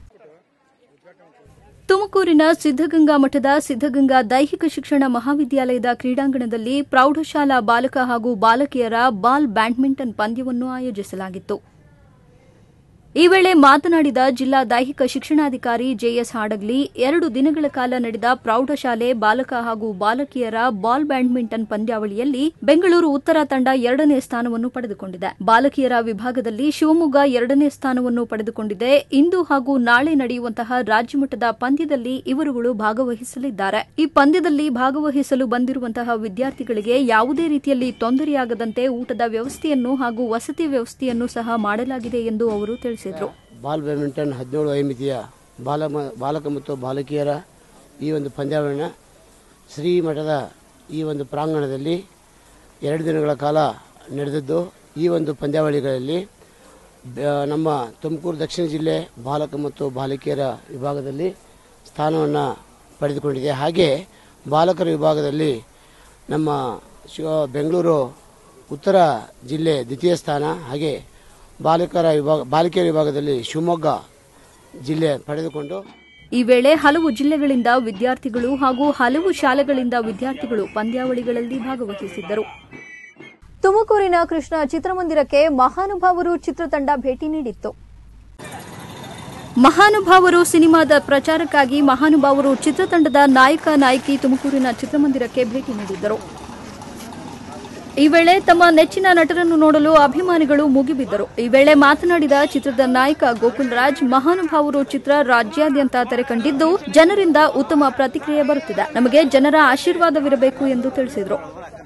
ತುಮಕೂರಿನ ಸಿದ್ದಗಂಗಾ ಮಠದ ಸಿದ್ದಗಂಗಾ ದೈಹಿಕ ಶಿಕ್ಷಣ ಮಹಾವಿದ್ಯಾಲಯದ ಕ್ರೀಡಾಂಗಣದಲ್ಲಿ ಪ್ರೌಢಶಾಲಾ ಬಾಲಕ ಹಾಗೂ ಬಾಲಕಿಯರ ಬಾಲ್ ಬ್ಯಾಡ್ಮಿಂಟನ್ ಪಂದ್ಯವನ್ನು ಆಯೋಜಿಸಲಾಗಿತ್ತು ಈ ವೇಳೆ ಮಾತನಾಡಿದ ಜಿಲ್ಲಾ ದೈಹಿಕ ಶಿಕ್ಷಣಾಧಿಕಾರಿ ಜೆಎಸ್ ಹಾಡಗ್ಲಿ ಎರಡು ದಿನಗಳ ಕಾಲ ನಡೆದ ಪ್ರೌಢಶಾಲೆ ಬಾಲಕ ಹಾಗೂ ಬಾಲಕಿಯರ ಬಾಲ್ ಬ್ಯಾಡ್ಮಿಂಟನ್ ಪಂದ್ಯಾವಳಿಯಲ್ಲಿ ಬೆಂಗಳೂರು ಉತ್ತರ ತಂಡ ಎರಡನೇ ಸ್ಥಾನವನ್ನು ಪಡೆದುಕೊಂಡಿದೆ ಬಾಲಕಿಯರ ವಿಭಾಗದಲ್ಲಿ ಶಿವಮೊಗ್ಗ ಎರಡನೇ ಸ್ಥಾನವನ್ನು ಪಡೆದುಕೊಂಡಿದೆ ಇಂದು ಹಾಗೂ ನಾಳೆ ನಡೆಯುವಂತಹ ರಾಜ್ಯಮಟ್ಟದ ಪಂದ್ಯದಲ್ಲಿ ಇವರುಗಳು ಭಾಗವಹಿಸಲಿದ್ದಾರೆ ಈ ಪಂದ್ಯದಲ್ಲಿ ಭಾಗವಹಿಸಲು ಬಂದಿರುವಂತಹ ವಿದ್ಯಾರ್ಥಿಗಳಿಗೆ ಯಾವುದೇ ರೀತಿಯಲ್ಲಿ ತೊಂದರೆಯಾಗದಂತೆ ಊಟದ ವ್ಯವಸ್ಥೆಯನ್ನು ಹಾಗೂ ವಸತಿ ವ್ಯವಸ್ಥೆಯನ್ನು ಸಹ ಮಾಡಲಾಗಿದೆ ಎಂದು ಅವರು ತಿಳಿಸಿದರು ಬಾಲ್ ಬ್ಯಾಡ್ಮಿಂಟನ್ ಹದಿನೇಳು ಐಮಿತಿಯ ಬಾಲ ಬಾಲಕ ಮತ್ತು ಬಾಲಕಿಯರ ಈ ಒಂದು ಪಂದ್ಯಾವಳಿನ ಶ್ರೀಮಠದ ಈ ಒಂದು ಪ್ರಾಂಗಣದಲ್ಲಿ ಎರಡು ದಿನಗಳ ಕಾಲ ನಡೆದಿದ್ದು ಈ ಒಂದು ಪಂದ್ಯಾವಳಿಗಳಲ್ಲಿ ಬ- ನಮ್ಮ ತುಮಕೂರು ದಕ್ಷಿಣ ಜಿಲ್ಲೆ ಬಾಲಕ ಮತ್ತು ಬಾಲಕಿಯರ ವಿಭಾಗದಲ್ಲಿ ಸ್ಥಾನವನ್ನು ಪಡೆದುಕೊಂಡಿದೆ ಹಾಗೆ ಬಾಲಕರ ವಿಭಾಗದಲ್ಲಿ ನಮ್ಮ ಶಿವ ಬೆಂಗಳೂರು ಉತ್ತರ ಜಿಲ್ಲೆ ದ್ವಿತೀಯ ಸ್ಥಾನ ಹಾಗೆ ಬಾಲಕರ ವಿಭಾಗ ಬಾಲಿಕೆಯರ ವಿಭಾಗದಲ್ಲಿ ಶಿವಮೊಗ್ಗ ಜಿಲ್ಲೆ ಪಡೆದುಕೊಂಡು ಈ ವೇಳೆ ಹಲವು ಜಿಲ್ಲೆಗಳಿಂದ ವಿದ್ಯಾರ್ಥಿಗಳು ಹಾಗೂ ಹಲವು ಶಾಲೆಗಳಿಂದ ವಿದ್ಯಾರ್ಥಿಗಳು ಪಂದ್ಯಾವಳಿಗಳಲ್ಲಿ ಭಾಗವಹಿಸಿದ್ದರು ತುಮಕೂರಿನ ಕೃಷ್ಣ ಚಿತ್ರಮಂದಿರಕ್ಕೆ ಮಹಾನುಭಾವರು ಚಿತ್ರತಂಡ ಭೇಟಿ ನೀಡಿತ್ತು ಮಹಾನುಭಾವರು ಸಿನಿಮಾದ ಪ್ರಚಾರಕ್ಕಾಗಿ ಮಹಾನುಭಾವರು ಚಿತ್ರತಂಡದ ನಾಯಕ ನಾಯಕಿ ತುಮಕೂರಿನ ಚಿತ್ರಮಂದಿರಕ್ಕೆ ಭೇಟಿ ನೀಡಿದ್ದರು ಈ ವೇಳೆ ತಮ್ಮ ನೆಚ್ಚಿನ ನಟರನ್ನು ನೋಡಲು ಅಭಿಮಾನಿಗಳು ಮುಗಿಬಿದ್ದರು ಈ ವೇಳೆ ಮಾತನಾಡಿದ ಚಿತ್ರದ ನಾಯಕ ಗೋಕುಲ್ ರಾಜ್ ಮಹಾನುಭಾವರು ಚಿತ್ರ ರಾಜ್ಯಾದ್ಯಂತ ತೆರೆ ಕಂಡಿದ್ದು ಜನರಿಂದ ಉತ್ತಮ ಪ್ರತಿಕ್ರಿಯೆ ಬರುತ್ತಿದೆ ನಮಗೆ ಜನರ ಆಶೀರ್ವಾದವಿರಬೇಕು ಎಂದು ತಿಳಿಸಿದರು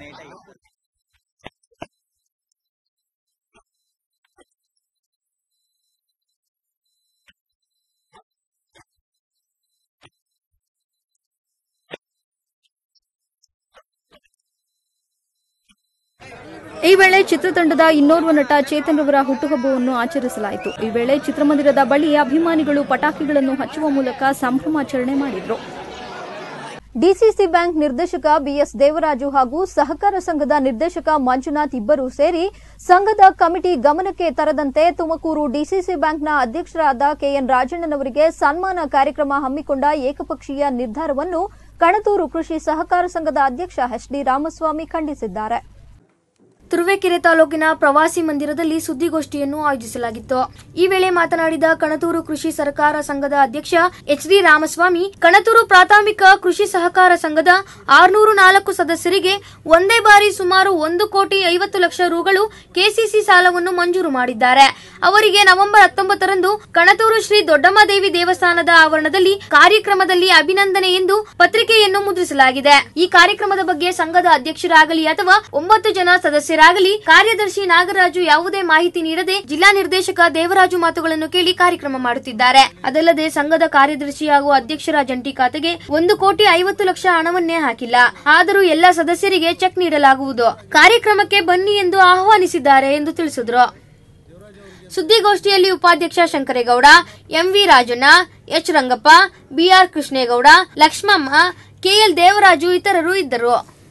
ಈ ವೇಳೆ ಚಿತ್ರತಂಡದ ಇನ್ನೋರ್ವ ನಟ ಚೇತನ್ ರವರ ಹುಟ್ಟುಹಬ್ಬವನ್ನು ಆಚರಿಸಲಾಯಿತು ಈ ವೇಳೆ ಚಿತ್ರಮಂದಿರದ ಬಳಿ ಅಭಿಮಾನಿಗಳು ಪಟಾಕಿಗಳನ್ನು ಹಚ್ಚುವ ಮೂಲಕ ಸಂಭ್ರಮಾಚರಣೆ ಮಾಡಿದರು ಡಿಸಿಸಿ ಬ್ಯಾಂಕ್ ನಿರ್ದೇಶಕ ಬಿಎಸ್ ದೇವರಾಜು ಹಾಗೂ ಸಹಕಾರ ಸಂಘದ ನಿರ್ದೇಶಕ ಮಂಜುನಾಥ್ ಇಬ್ಬರು ಸೇರಿ ಸಂಘದ ಕಮಿಟಿ ಗಮನಕ್ಕೆ ತರದಂತೆ ತುಮಕೂರು ಡಿಸಿಸಿ ಬ್ಯಾಂಕ್ನ ಅಧ್ಯಕ್ಷರಾದ ಕೆಎನ್ ರಾಜಣ್ಣನವರಿಗೆ ಸನ್ಮಾನ ಕಾರ್ಯಕ್ರಮ ಹಮ್ಮಿಕೊಂಡ ಏಕಪಕ್ಷೀಯ ನಿರ್ಧಾರವನ್ನು ಕಣತೂರು ಕೃಷಿ ಸಹಕಾರ ಸಂಘದ ಅಧ್ಯಕ್ಷ ಎಚ್ ಡಿ ರಾಮಸ್ವಾಮಿ ಖಂಡಿಸಿದ್ದಾರೆ ತುರುವೇಕೆರೆ ತಾಲೂಕಿನ ಪ್ರವಾಸಿ ಮಂದಿರದಲ್ಲಿ ಸುದ್ದಿಗೋಷ್ಠಿಯನ್ನು ಆಯೋಜಿಸಲಾಗಿತ್ತು ಈ ವೇಳೆ ಮಾತನಾಡಿದ ಕಣತೂರು ಕೃಷಿ ಸಹಕಾರ ಸಂಘದ ಅಧ್ಯಕ್ಷ ಎಚ್ ಡಿ ರಾಮಸ್ವಾಮಿ ಕಣತೂರು ಪ್ರಾಥಮಿಕ ಕೃಷಿ ಸಹಕಾರ ಸಂಘದ ಆರುನೂರು ನಾಲ್ಕು ಸದಸ್ಯರಿಗೆ ಒಂದೇ ಬಾರಿ ಸುಮಾರು ಒಂದು ಕೋಟಿ ಐವತ್ತು ಲಕ್ಷ ರುಗಳು ಕೆಸಿಸಿ ಸಾಲವನ್ನು ಮಂಜೂರು ಮಾಡಿದ್ದಾರೆ ಅವರಿಗೆ ನವೆಂಬರ್ ಹತ್ತೊಂಬತ್ತರಂದು ಕಣತೂರು ಶ್ರೀ ದೊಡ್ಡಮ್ಮದೇವಿ ದೇವಸ್ಥಾನದ ಆವರಣದಲ್ಲಿ ಕಾರ್ಯಕ್ರಮದಲ್ಲಿ ಅಭಿನಂದನೆ ಎಂದು ಪತ್ರಿಕೆಯನ್ನು ಮುದ್ರಿಸಲಾಗಿದೆ ಈ ಕಾರ್ಯಕ್ರಮದ ಬಗ್ಗೆ ಸಂಘದ ಅಧ್ಯಕ್ಷರಾಗಲಿ ಅಥವಾ ಒಂಬತ್ತು ಜನ ಸದಸ್ಯರಾಗಲಿ ಕಾರ್ಯದರ್ಶಿ ನಾಗರಾಜು ಯಾವುದೇ ಮಾಹಿತಿ ನೀಡದೆ ಜಿಲ್ಲಾ ನಿರ್ದೇಶಕ ದೇವರಾಜು ಮಾತುಗಳನ್ನು ಕೇಳಿ ಕಾರ್ಯಕ್ರಮ ಮಾಡುತ್ತಿದ್ದಾರೆ ಅದಲ್ಲದೆ ಸಂಘದ ಕಾರ್ಯದರ್ಶಿ ಹಾಗೂ ಅಧ್ಯಕ್ಷರ ಜಂಟಿ ಖಾತೆಗೆ ಒಂದು ಕೋಟಿ ಐವತ್ತು ಲಕ್ಷ ಹಣವನ್ನೇ ಹಾಕಿಲ್ಲ ಆದರೂ ಎಲ್ಲ ಸದಸ್ಯರಿಗೆ ಚೆಕ್ ನೀಡಲಾಗುವುದು ಕಾರ್ಯಕ್ರಮಕ್ಕೆ ಬನ್ನಿ ಎಂದು ಆಹ್ವಾನಿಸಿದ್ದಾರೆ ಎಂದು ತಿಳಿಸಿದ್ರು ಸುದ್ದಿಗೋಷ್ಠಿಯಲ್ಲಿ ಉಪಾಧ್ಯಕ್ಷ Shankaregowda MV Rajanna H Rangappa BR Krishnegowda Lakshmamma KL Devaraju ಇತರರು ಇದ್ದರು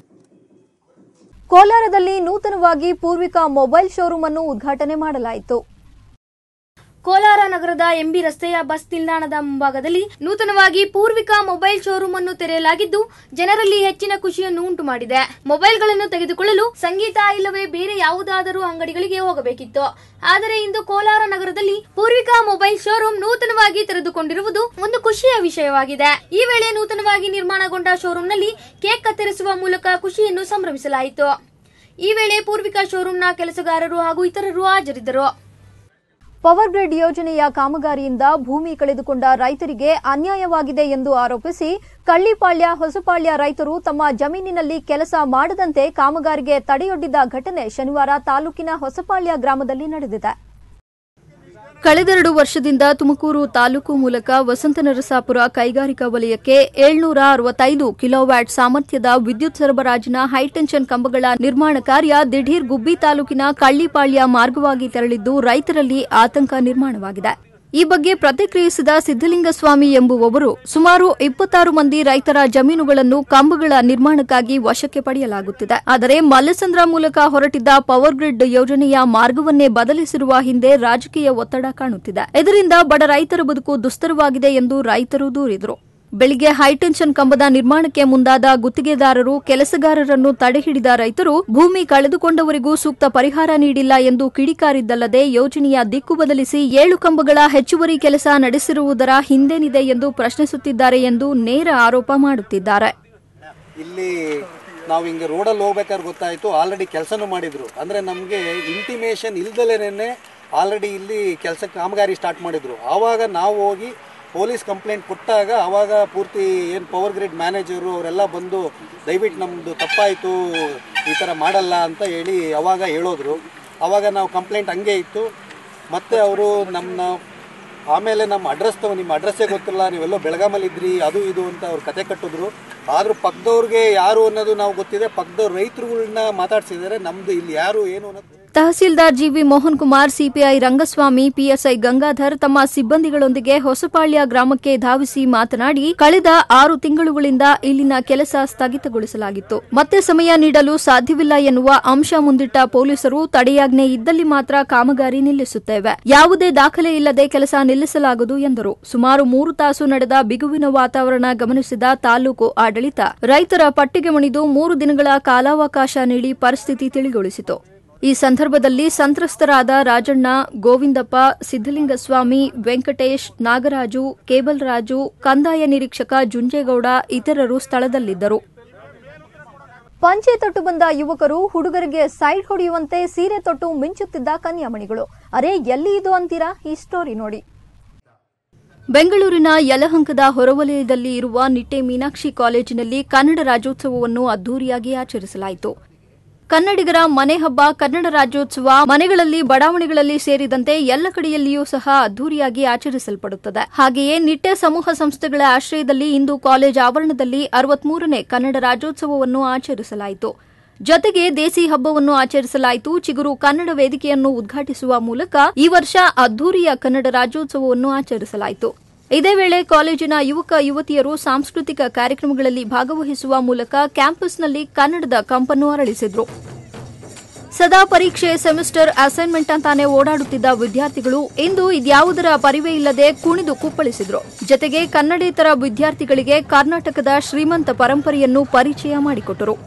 ಕೋಲಾರದಲ್ಲಿ ನೂತನವಾಗಿ ಪೂರ್ವಿಕಾ ಮೊಬೈಲ್ ಶೋರೂಮ್ ಅನ್ನು ಉದ್ಘಾಟನೆ ಮಾಡಲಾಯಿತು ಕೋಲಾರ ನಗರದ ಎಂಬಿ ರಸ್ತೆಯ ಬಸ್ ನಿಲ್ದಾಣದ ಮುಂಭಾಗದಲ್ಲಿ ನೂತನವಾಗಿ ಪೂರ್ವಿಕಾ ಮೊಬೈಲ್ ಶೋರೂಮ್ ಅನ್ನು ತೆರೆಯಲಾಗಿದ್ದು ಜನರಲ್ಲಿ ಹೆಚ್ಚಿನ ಖುಷಿಯನ್ನು ಉಂಟು ಮಾಡಿದೆ ಮೊಬೈಲ್ಗಳನ್ನು ತೆಗೆದುಕೊಳ್ಳಲು ಸಂಗೀತ ಇಲ್ಲವೇ ಬೇರೆ ಯಾವುದಾದರೂ ಅಂಗಡಿಗಳಿಗೆ ಹೋಗಬೇಕಿತ್ತು ಆದರೆ ಇಂದು ಕೋಲಾರ ನಗರದಲ್ಲಿ ಪೂರ್ವಿಕಾ ಮೊಬೈಲ್ ಶೋರೂಮ್ ನೂತನವಾಗಿ ತೆರೆದುಕೊಂಡಿರುವುದು ಒಂದು ಖುಷಿಯ ವಿಷಯವಾಗಿದೆ ಈ ವೇಳೆ ನೂತನವಾಗಿ ನಿರ್ಮಾಣಗೊಂಡ ಶೋರೂಮ್ನಲ್ಲಿ ಕೇಕ್ ಕತ್ತರಿಸುವ ಮೂಲಕ ಖುಷಿಯನ್ನು ಸಂಭ್ರಮಿಸಲಾಯಿತು ಈ ವೇಳೆ ಪೂರ್ವಿಕಾ ಶೋರೂಮ್ನ ಕೆಲಸಗಾರರು ಹಾಗೂ ಇತರರು ಹಾಜರಿದ್ದರು ಪವರ್ ಗ್ರಿಡ್ ಯೋಜನೆಯ ಕಾಮಗಾರಿಯಿಂದ ಭೂಮಿ ಕಳೆದುಕೊಂಡ ರೈತರಿಗೆ ಅನ್ಯಾಯವಾಗಿದೆ ಎಂದು ಆರೋಪಿಸಿ ಕಳ್ಳಿಪಾಳ್ಯ ಹೊಸಪಾಳ್ಯ ರೈತರು ತಮ್ಮ ಜಮೀನಿನಲ್ಲಿ ಕೆಲಸ ಮಾಡದಂತೆ ಕಾಮಗಾರಿಗೆ ತಡೆಯೊಡ್ಡಿದ ಘಟನೆ ಶನಿವಾರ ತಾಲೂಕಿನ ಹೊಸಪಾಳ್ಯ ಗ್ರಾಮದಲ್ಲಿ ನಡೆದಿದೆ ಕಳೆದೆರಡು ವರ್ಷದಿಂದ ತುಮಕೂರು ತಾಲೂಕು ಮೂಲಕ ವಸಂತನರಸಾಪುರ ಕೈಗಾರಿಕಾ ವಲಯಕ್ಕೆ ಏಳ್ನೂರ ಅರವತ್ತೈದು ಕಿಲೋವ್ಯಾಟ್ ಸಾಮರ್ಥ್ಯದ ವಿದ್ಯುತ್ ಸರಬರಾಜಿನ ಹೈಟೆನ್ಷನ್ ಕಂಬಗಳ ನಿರ್ಮಾಣ ಕಾರ್ಯ ದಿಢೀರ್ ಗುಬ್ಬಿ ತಾಲೂಕಿನ ಕಳ್ಳಿಪಾಳ್ಯ ಮಾರ್ಗವಾಗಿ ತೆರಳಿದ್ದು ರೈತರಲ್ಲಿ ಆತಂಕ ನಿರ್ಮಾಣವಾಗಿದೆ ಈ ಬಗ್ಗೆ ಪ್ರತಿಕ್ರಿಯಿಸಿದ ಸಿದ್ದಲಿಂಗಸ್ವಾಮಿ ಎಂಬುವವರು ಸುಮಾರು ಇಪ್ಪತ್ತಾರು ಮಂದಿ ರೈತರ ಜಮೀನುಗಳನ್ನು ಕಂಬಗಳ ನಿರ್ಮಾಣಕ್ಕಾಗಿ ವಶಕ್ಕೆ ಪಡೆಯಲಾಗುತ್ತಿದೆ ಆದರೆ ಮಲ್ಲಸಂದ್ರ ಮೂಲಕ ಹೊರಟಿದ್ದ ಪವರ್ ಗ್ರಿಡ್ ಯೋಜನೆಯ ಮಾರ್ಗವನ್ನೇ ಬದಲಿಸಿರುವ ಹಿಂದೆ ರಾಜಕೀಯ ಒತ್ತಡ ಕಾಣುತ್ತಿದೆ ಇದರಿಂದ ಬಡ ರೈತರ ಬದುಕು ದುಸ್ತರವಾಗಿದೆ ಎಂದು ರೈತರು ದೂರಿದರು ಬೆಳಿಗ್ಗೆ ಹೈಟೆನ್ಷನ್ ಕಂಬದ ನಿರ್ಮಾಣಕ್ಕೆ ಮುಂದಾದ ಗುತ್ತಿಗೆದಾರರು ಕೆಲಸಗಾರರನ್ನು ತಡೆಹಿಡಿದ ರೈತರು ಭೂಮಿ ಕಳೆದುಕೊಂಡವರಿಗೂ ಸೂಕ್ತ ಪರಿಹಾರ ನೀಡಿಲ್ಲ ಎಂದು ಕಿಡಿಕಾರಿದ್ದಲ್ಲದೆ ಯೋಜನೆಯ ದಿಕ್ಕು ಬದಲಿಸಿ ಏಳು ಕಂಬಗಳ ಹೆಚ್ಚುವರಿ ಕೆಲಸ ನಡೆಸಿರುವುದರ ಹಿಂದೇನಿದೆ ಎಂದು ಪ್ರಶ್ನಿಸುತ್ತಿದ್ದಾರೆ ಎಂದು ನೇರ ಆರೋಪ ಮಾಡುತ್ತಿದ್ದಾರೆ ಇಲ್ಲಿ ನಾವು ಹಿಂಗೆ ರೋಡಲ್ಲಿ ಹೋಗ್ಬೇಕಾದ್ರೆ ಗೊತ್ತಾಯಿತು ಆಲ್ರೆಡಿ ಕೆಲಸನೂ ಮಾಡಿದ್ರು ಅಂದರೆ ನಮಗೆ ಇಂಟಿಮೇಷನ್ ಇಲ್ದಲೇನೆ ಆಲ್ರೆಡಿ ಇಲ್ಲಿ ಕೆಲಸ ಕಾಮಗಾರಿ ಸ್ಟಾರ್ಟ್ ಮಾಡಿದ್ರು ಆವಾಗ ನಾವು ಹೋಗಿ ಪೊಲೀಸ್ ಕಂಪ್ಲೇಂಟ್ ಕೊಟ್ಟಾಗ ಆವಾಗ ಪೂರ್ತಿ ಏನು ಪವರ್ ಗ್ರಿಡ್ ಮ್ಯಾನೇಜರು ಅವರೆಲ್ಲ ಬಂದು ದಯವಿಟ್ಟು ನಮ್ಮದು ತಪ್ಪಾಯಿತು ಈ ಥರ ಮಾಡಲ್ಲ ಅಂತ ಹೇಳಿ ಅವಾಗ ಹೇಳೋದ್ರು ಆವಾಗ ನಾವು ಕಂಪ್ಲೇಂಟ್ ಹಂಗೆ ಇತ್ತು ಮತ್ತೆ ಅವರು ನಮ್ಮನ್ನ ಆಮೇಲೆ ನಮ್ಮ ಅಡ್ರೆಸ್ ತಗೋ ನಿಮ್ಮ ಅಡ್ರೆಸ್ಸೇ ಗೊತ್ತಿಲ್ಲ ನೀವೆಲ್ಲೋ ಬೆಳಗಾಮಲ್ಲಿ ಇದ್ರಿ ಅದು ಇದು ಅಂತ ಅವ್ರು ಕತೆ ಕಟ್ಟಿದ್ರು ಆದ್ರೂ ಪಕ್ಕದವ್ರಿಗೆ ಯಾರು ಅನ್ನೋದು ನಾವು ಗೊತ್ತಿದೆ ಪಕ್ಕದವ್ರ ರೈತರುಗಳನ್ನ ಮಾತಾಡ್ಸಿದ್ದಾರೆ ನಮ್ದು ಇಲ್ಲಿ ಯಾರು ಏನು ಅನ್ನೋದು tahsildar GV Mohan Kumar CPI Rangaswamy PSI Gangadhar ತಮ್ಮ ಸಿಬ್ಬಂದಿಗಳೊಂದಿಗೆ ಹೊಸಪಾಳ್ಯ ಗ್ರಾಮಕ್ಕೆ ಧಾವಿಸಿ ಮಾತನಾಡಿ ಕಳೆದ ಆರು ತಿಂಗಳುಗಳಿಂದ ಇಲ್ಲಿನ ಕೆಲಸ ಸ್ಥಗಿತಗೊಳಿಸಲಾಗಿತ್ತು ಮತ್ತೆ ಸಮಯ ನೀಡಲು ಸಾಧ್ಯವಿಲ್ಲ ಎನ್ನುವ ಅಂಶ ಮುಂದಿಟ್ಟ ಪೊಲೀಸರು ತಡೆಯಾಜ್ಞೆ ಇದ್ದಲ್ಲಿ ಮಾತ್ರ ಕಾಮಗಾರಿ ನಿಲ್ಲಿಸುತ್ತೇವೆ ಯಾವುದೇ ದಾಖಲೆ ಇಲ್ಲದೆ ಕೆಲಸ ನಿಲ್ಲಿಸಲಾಗದು ಎಂದರು ಸುಮಾರು ಮೂರು ತಾಸು ನಡೆದ ಬಿಗುವಿನ ವಾತಾವರಣ ಗಮನಿಸಿದ ತಾಲೂಕು ಆಡಳಿತ ರೈತರ ಪಟ್ಟಿಗೆ ಮಣಿದು ಮೂರು ದಿನಗಳ ಕಾಲಾವಕಾಶ ನೀಡಿ ಪರಿಸ್ಥಿತಿ ತಿಳಿಗೊಳಿಸಿತು ಈ ಸಂದರ್ಭದಲ್ಲಿ ಸಂತ್ರಸ್ತರಾದ ರಾಜಣ್ಣ ಗೋವಿಂದಪ್ಪ ಸಿದ್ದಲಿಂಗಸ್ವಾಮಿ ವೆಂಕಟೇಶ್ ನಾಗರಾಜು ಕೇಬಲ್ ರಾಜು ಕಂದಾಯ ನಿರೀಕ್ಷಕ ಜುಂಜೇಗೌಡ ಇತರರು ಸ್ಥಳದಲ್ಲಿದ್ದರು ಪಂಚೆ ತೊಟ್ಟು ಬಂದ ಯುವಕರು ಹುಡುಗರಿಗೆ ಸೈಡ್ ಹೊಡೆಯುವಂತೆ ಸೀರೆ ತೊಟ್ಟು ಮಿಂಚುತ್ತಿದ್ದ ಕನ್ಯಾಮಣಿಗಳು ಅರೆ ಎಲ್ಲಿ ಇದು ಅಂತೀರಾ ಈ ಸ್ಟೋರಿ ನೋಡಿ ಬೆಂಗಳೂರಿನ ಯಲಹಂಕದ ಹೊರವಲಯದಲ್ಲಿ ಇರುವ ನಿಟ್ಟೆ ಮೀನಾಕ್ಷಿ ಕಾಲೇಜಿನಲ್ಲಿ ಕನ್ನಡ ರಾಜ್ಯೋತ್ಸವವನ್ನು ಅದ್ದೂರಿಯಾಗಿ ಆಚರಿಸಲಾಯಿತು ಕನ್ನಡಿಗರ ಮನೆ ಹಬ್ಬ ಕನ್ನಡ ರಾಜ್ಯೋತ್ಸವ ಮನೆಗಳಲ್ಲಿ ಬಡಾವಣೆಗಳಲ್ಲಿ ಸೇರಿದಂತೆ ಎಲ್ಲ ಕಡೆಯಲ್ಲಿಯೂ ಸಹ ಅದ್ದೂರಿಯಾಗಿ ಆಚರಿಸಲ್ಪಡುತ್ತದೆ ಹಾಗೆಯೇ ನಿಟ್ಟೆ ಸಮೂಹ ಸಂಸ್ಥೆಗಳ ಆಶ್ರಯದಲ್ಲಿ ಇಂದು ಕಾಲೇಜ್ ಆವರಣದಲ್ಲಿ ಅರವತ್ಮೂರನೇ ಕನ್ನಡ ರಾಜ್ಯೋತ್ಸವವನ್ನು ಆಚರಿಸಲಾಯಿತು ಜೊತೆಗೆ ದೇಸಿ ಹಬ್ಬವನ್ನು ಆಚರಿಸಲಾಯಿತು ಚಿಗುರು ಕನ್ನಡ ವೇದಿಕೆಯನ್ನು ಉದ್ಘಾಟಿಸುವ ಮೂಲಕ ಈ ವರ್ಷ ಅದ್ದೂರಿಯ ಕನ್ನಡ ರಾಜ್ಯೋತ್ಸವವನ್ನು ಆಚರಿಸಲಾಯಿತು ಇದೇ ವೇಳೆ ಕಾಲೇಜಿನ ಯುವಕ ಯುವತಿಯರು ಸಾಂಸ್ಕೃತಿಕ ಕಾರ್ಯಕ್ರಮಗಳಲ್ಲಿ ಭಾಗವಹಿಸುವ ಮೂಲಕ ಕ್ಯಾಂಪಸ್ನಲ್ಲಿ ಕನ್ನಡದ ಕಂಪನ್ನು ಅರಳಿಸಿದ್ರು ಸದಾ ಪರೀಕ್ಷೆ ಸೆಮಿಸ್ಟರ್ ಅಸೈನ್ಮೆಂಟ್ ಅಂತಾನೆ ಓಡಾಡುತ್ತಿದ್ದ ವಿದ್ಯಾರ್ಥಿಗಳು ಇಂದು ಇದ್ಯಾವುದರ ಪರಿವೇ ಇಲ್ಲದೆ ಕುಣಿದು ಕುಪ್ಪಳಿಸಿದ್ರು ಜತೆಗೆ ಕನ್ನಡೇತರ ವಿದ್ಯಾರ್ಥಿಗಳಿಗೆ ಕರ್ನಾಟಕದ ಶ್ರೀಮಂತ ಪರಂಪರೆಯನ್ನು ಪರಿಚಯ ಮಾಡಿಕೊಟ್ಟರು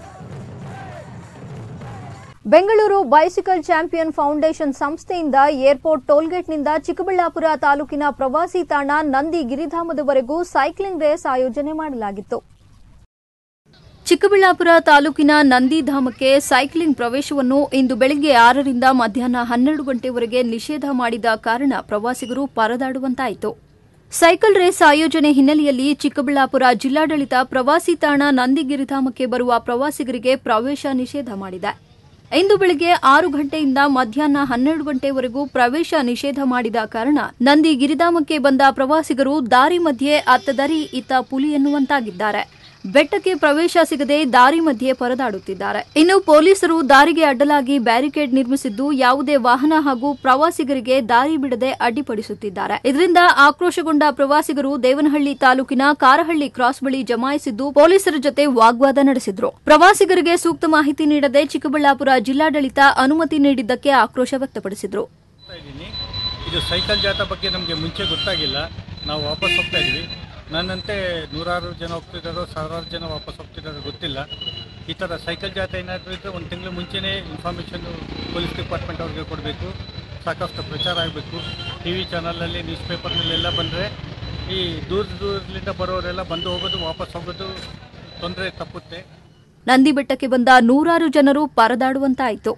ಬೆಂಗಳೂರು ಬೈಸಿಕಲ್ ಚಾಂಪಿಯನ್ ಫೌಂಡೇಶನ್ ಸಂಸ್ಥೆಯಿಂದ ಏರ್ಪೋರ್ಟ್ ಟೋಲ್ಗೇಟ್ನಿಂದ ಚಿಕ್ಕಬಳ್ಳಾಪುರ ತಾಲೂಕಿನ ಪ್ರವಾಸಿ ತಾಣ ನಂದಿ ಗಿರಿಧಾಮದವರೆಗೂ ಸೈಕ್ಲಿಂಗ್ ರೇಸ್ ಆಯೋಜನೆ ಮಾಡಲಾಗಿತ್ತು ಚಿಕ್ಕಬಳ್ಳಾಪುರ ತಾಲೂಕಿನ ನಂದಿಧಾಮಕ್ಕೆ ಸೈಕ್ಲಿಂಗ್ ಪ್ರವೇಶವನ್ನು ಇಂದು ಬೆಳಗ್ಗೆ ಆರರಿಂದ ಮಧ್ಯಾಹ್ನ ಹನ್ನೆರಡು ಗಂಟೆವರೆಗೆ ನಿಷೇಧ ಮಾಡಿದ ಕಾರಣ ಪ್ರವಾಸಿಗರು ಪರದಾಡುವಂತಾಯಿತು ಸೈಕಲ್ ರೇಸ್ ಆಯೋಜನೆ ಹಿನ್ನೆಲೆಯಲ್ಲಿ ಚಿಕ್ಕಬಳ್ಳಾಪುರ ಜಿಲ್ಲಾಡಳಿತ ಪ್ರವಾಸಿ ತಾಣ ನಂದಿಗಿರಿಧಾಮಕ್ಕೆ ಬರುವ ಪ್ರವಾಸಿಗರಿಗೆ ಪ್ರವೇಶ ನಿಷೇಧ ಮಾಡಿದೆ ಇಂದು ಬೆಳಗ್ಗೆ ಆರು ಗಂಟೆಯಿಂದ ಮಧ್ಯಾಹ್ನ ಹನ್ನೆರಡು ಗಂಟೆವರೆಗೂ ಪ್ರವೇಶ ನಿಷೇಧ ಮಾಡಿದ ಕಾರಣ ನಂದಿ ಗಿರಿಧಾಮಕ್ಕೆ ಬಂದ ಪ್ರವಾಸಿಗರು ದಾರಿ ಮಧ್ಯೆ ಅತ್ತದರಿ ಇತ್ತ ಪುಲಿ ಎನ್ನುವಂತಾಗಿದ್ದಾರೆ ಬೆಟ್ಟಕ್ಕೆ ಪ್ರವೇಶ ಸಿಗದೆ ದಾರಿ ಮಧ್ಯೆ ಪರದಾಡುತ್ತಿದ್ದಾರೆ ಇನ್ನು ಪೊಲೀಸರು ದಾರಿಗೆ ಅಡ್ಡಲಾಗಿ ಬ್ಯಾರಿಕೇಡ್ ನಿರ್ಮಿಸಿದ್ದು ಯಾವುದೇ ವಾಹನ ಹಾಗೂ ಪ್ರವಾಸಿಗರಿಗೆ ದಾರಿ ಬಿಡದೆ ಅಡ್ಡಿಪಡಿಸುತ್ತಿದ್ದಾರೆ ಇದರಿಂದ ಆಕ್ರೋಶಗೊಂಡ ಪ್ರವಾಸಿಗರು ದೇವನಹಳ್ಳಿ ತಾಲೂಕಿನ ಕಾರಹಳ್ಳಿ ಕ್ರಾಸ್ ಬಳಿ ಜಮಾಯಿಸಿದ್ದು ಪೊಲೀಸರ ಜೊತೆ ವಾಗ್ವಾದ ನಡೆಸಿದ್ರು ಪ್ರವಾಸಿಗರಿಗೆ ಸೂಕ್ತ ಮಾಹಿತಿ ನೀಡದೆ ಚಿಕ್ಕಬಳ್ಳಾಪುರ ಜಿಲ್ಲಾಡಳಿತ ಅನುಮತಿ ನೀಡಿದ್ದಕ್ಕೆ ಆಕ್ರೋಶ ವ್ಯಕ್ತಪಡಿಸಿದ್ರು ಇದ್ದೀನಿ ಇದು ಸೈಕಲ್ ಜಾಥಾ ಬಗ್ಗೆ ನಮಗೆ ಮುಂಚೆ ಗೊತ್ತಾಗಿಲ್ಲ ನಾವು ವಾಪಸ್ ಹೋಗ್ತಾ ಇದ್ವಿ ನನ್ನಂತೆ ನೂರಾರು ಜನ ಹೋಗ್ತಿದ್ದಾರೋ ಸಾವಿರಾರು ಜನ ವಾಪಸ್ ಹೋಗ್ತಿದ್ದಾರೋ ಗೊತ್ತಿಲ್ಲ ಈ ಥರ ಸೈಕಲ್ ಜಾಥಾ ಏನಾದರೂ ಇದ್ದರೆ ಒಂದು ತಿಂಗಳು ಮುಂಚೆನೇ ಇನ್ಫಾರ್ಮೇಷನ್ನು ಪೊಲೀಸ್ ಡಿಪಾರ್ಟ್ಮೆಂಟ್ ಅವ್ರಿಗೆ ಕೊಡಬೇಕು ಸಾಕಷ್ಟು ಪ್ರಚಾರ ಆಗಬೇಕು ಟಿ ವಿ ಚಾನಲಲ್ಲಿ ನ್ಯೂಸ್ ಪೇಪರ್ನಲ್ಲೆಲ್ಲ ಬಂದರೆ ಈ ದೂರ ದೂರದಿಂದ ಬರೋರೆಲ್ಲ ಬಂದು ಹೋಗೋದು ವಾಪಸ್ ಹೋಗೋದು ತೊಂದರೆ ತಪ್ಪುತ್ತೆ ನಂದಿ ಬೆಟ್ಟಕ್ಕೆ ಬಂದ ನೂರಾರು ಜನರು ಪರದಾಡುವಂತಾಯಿತು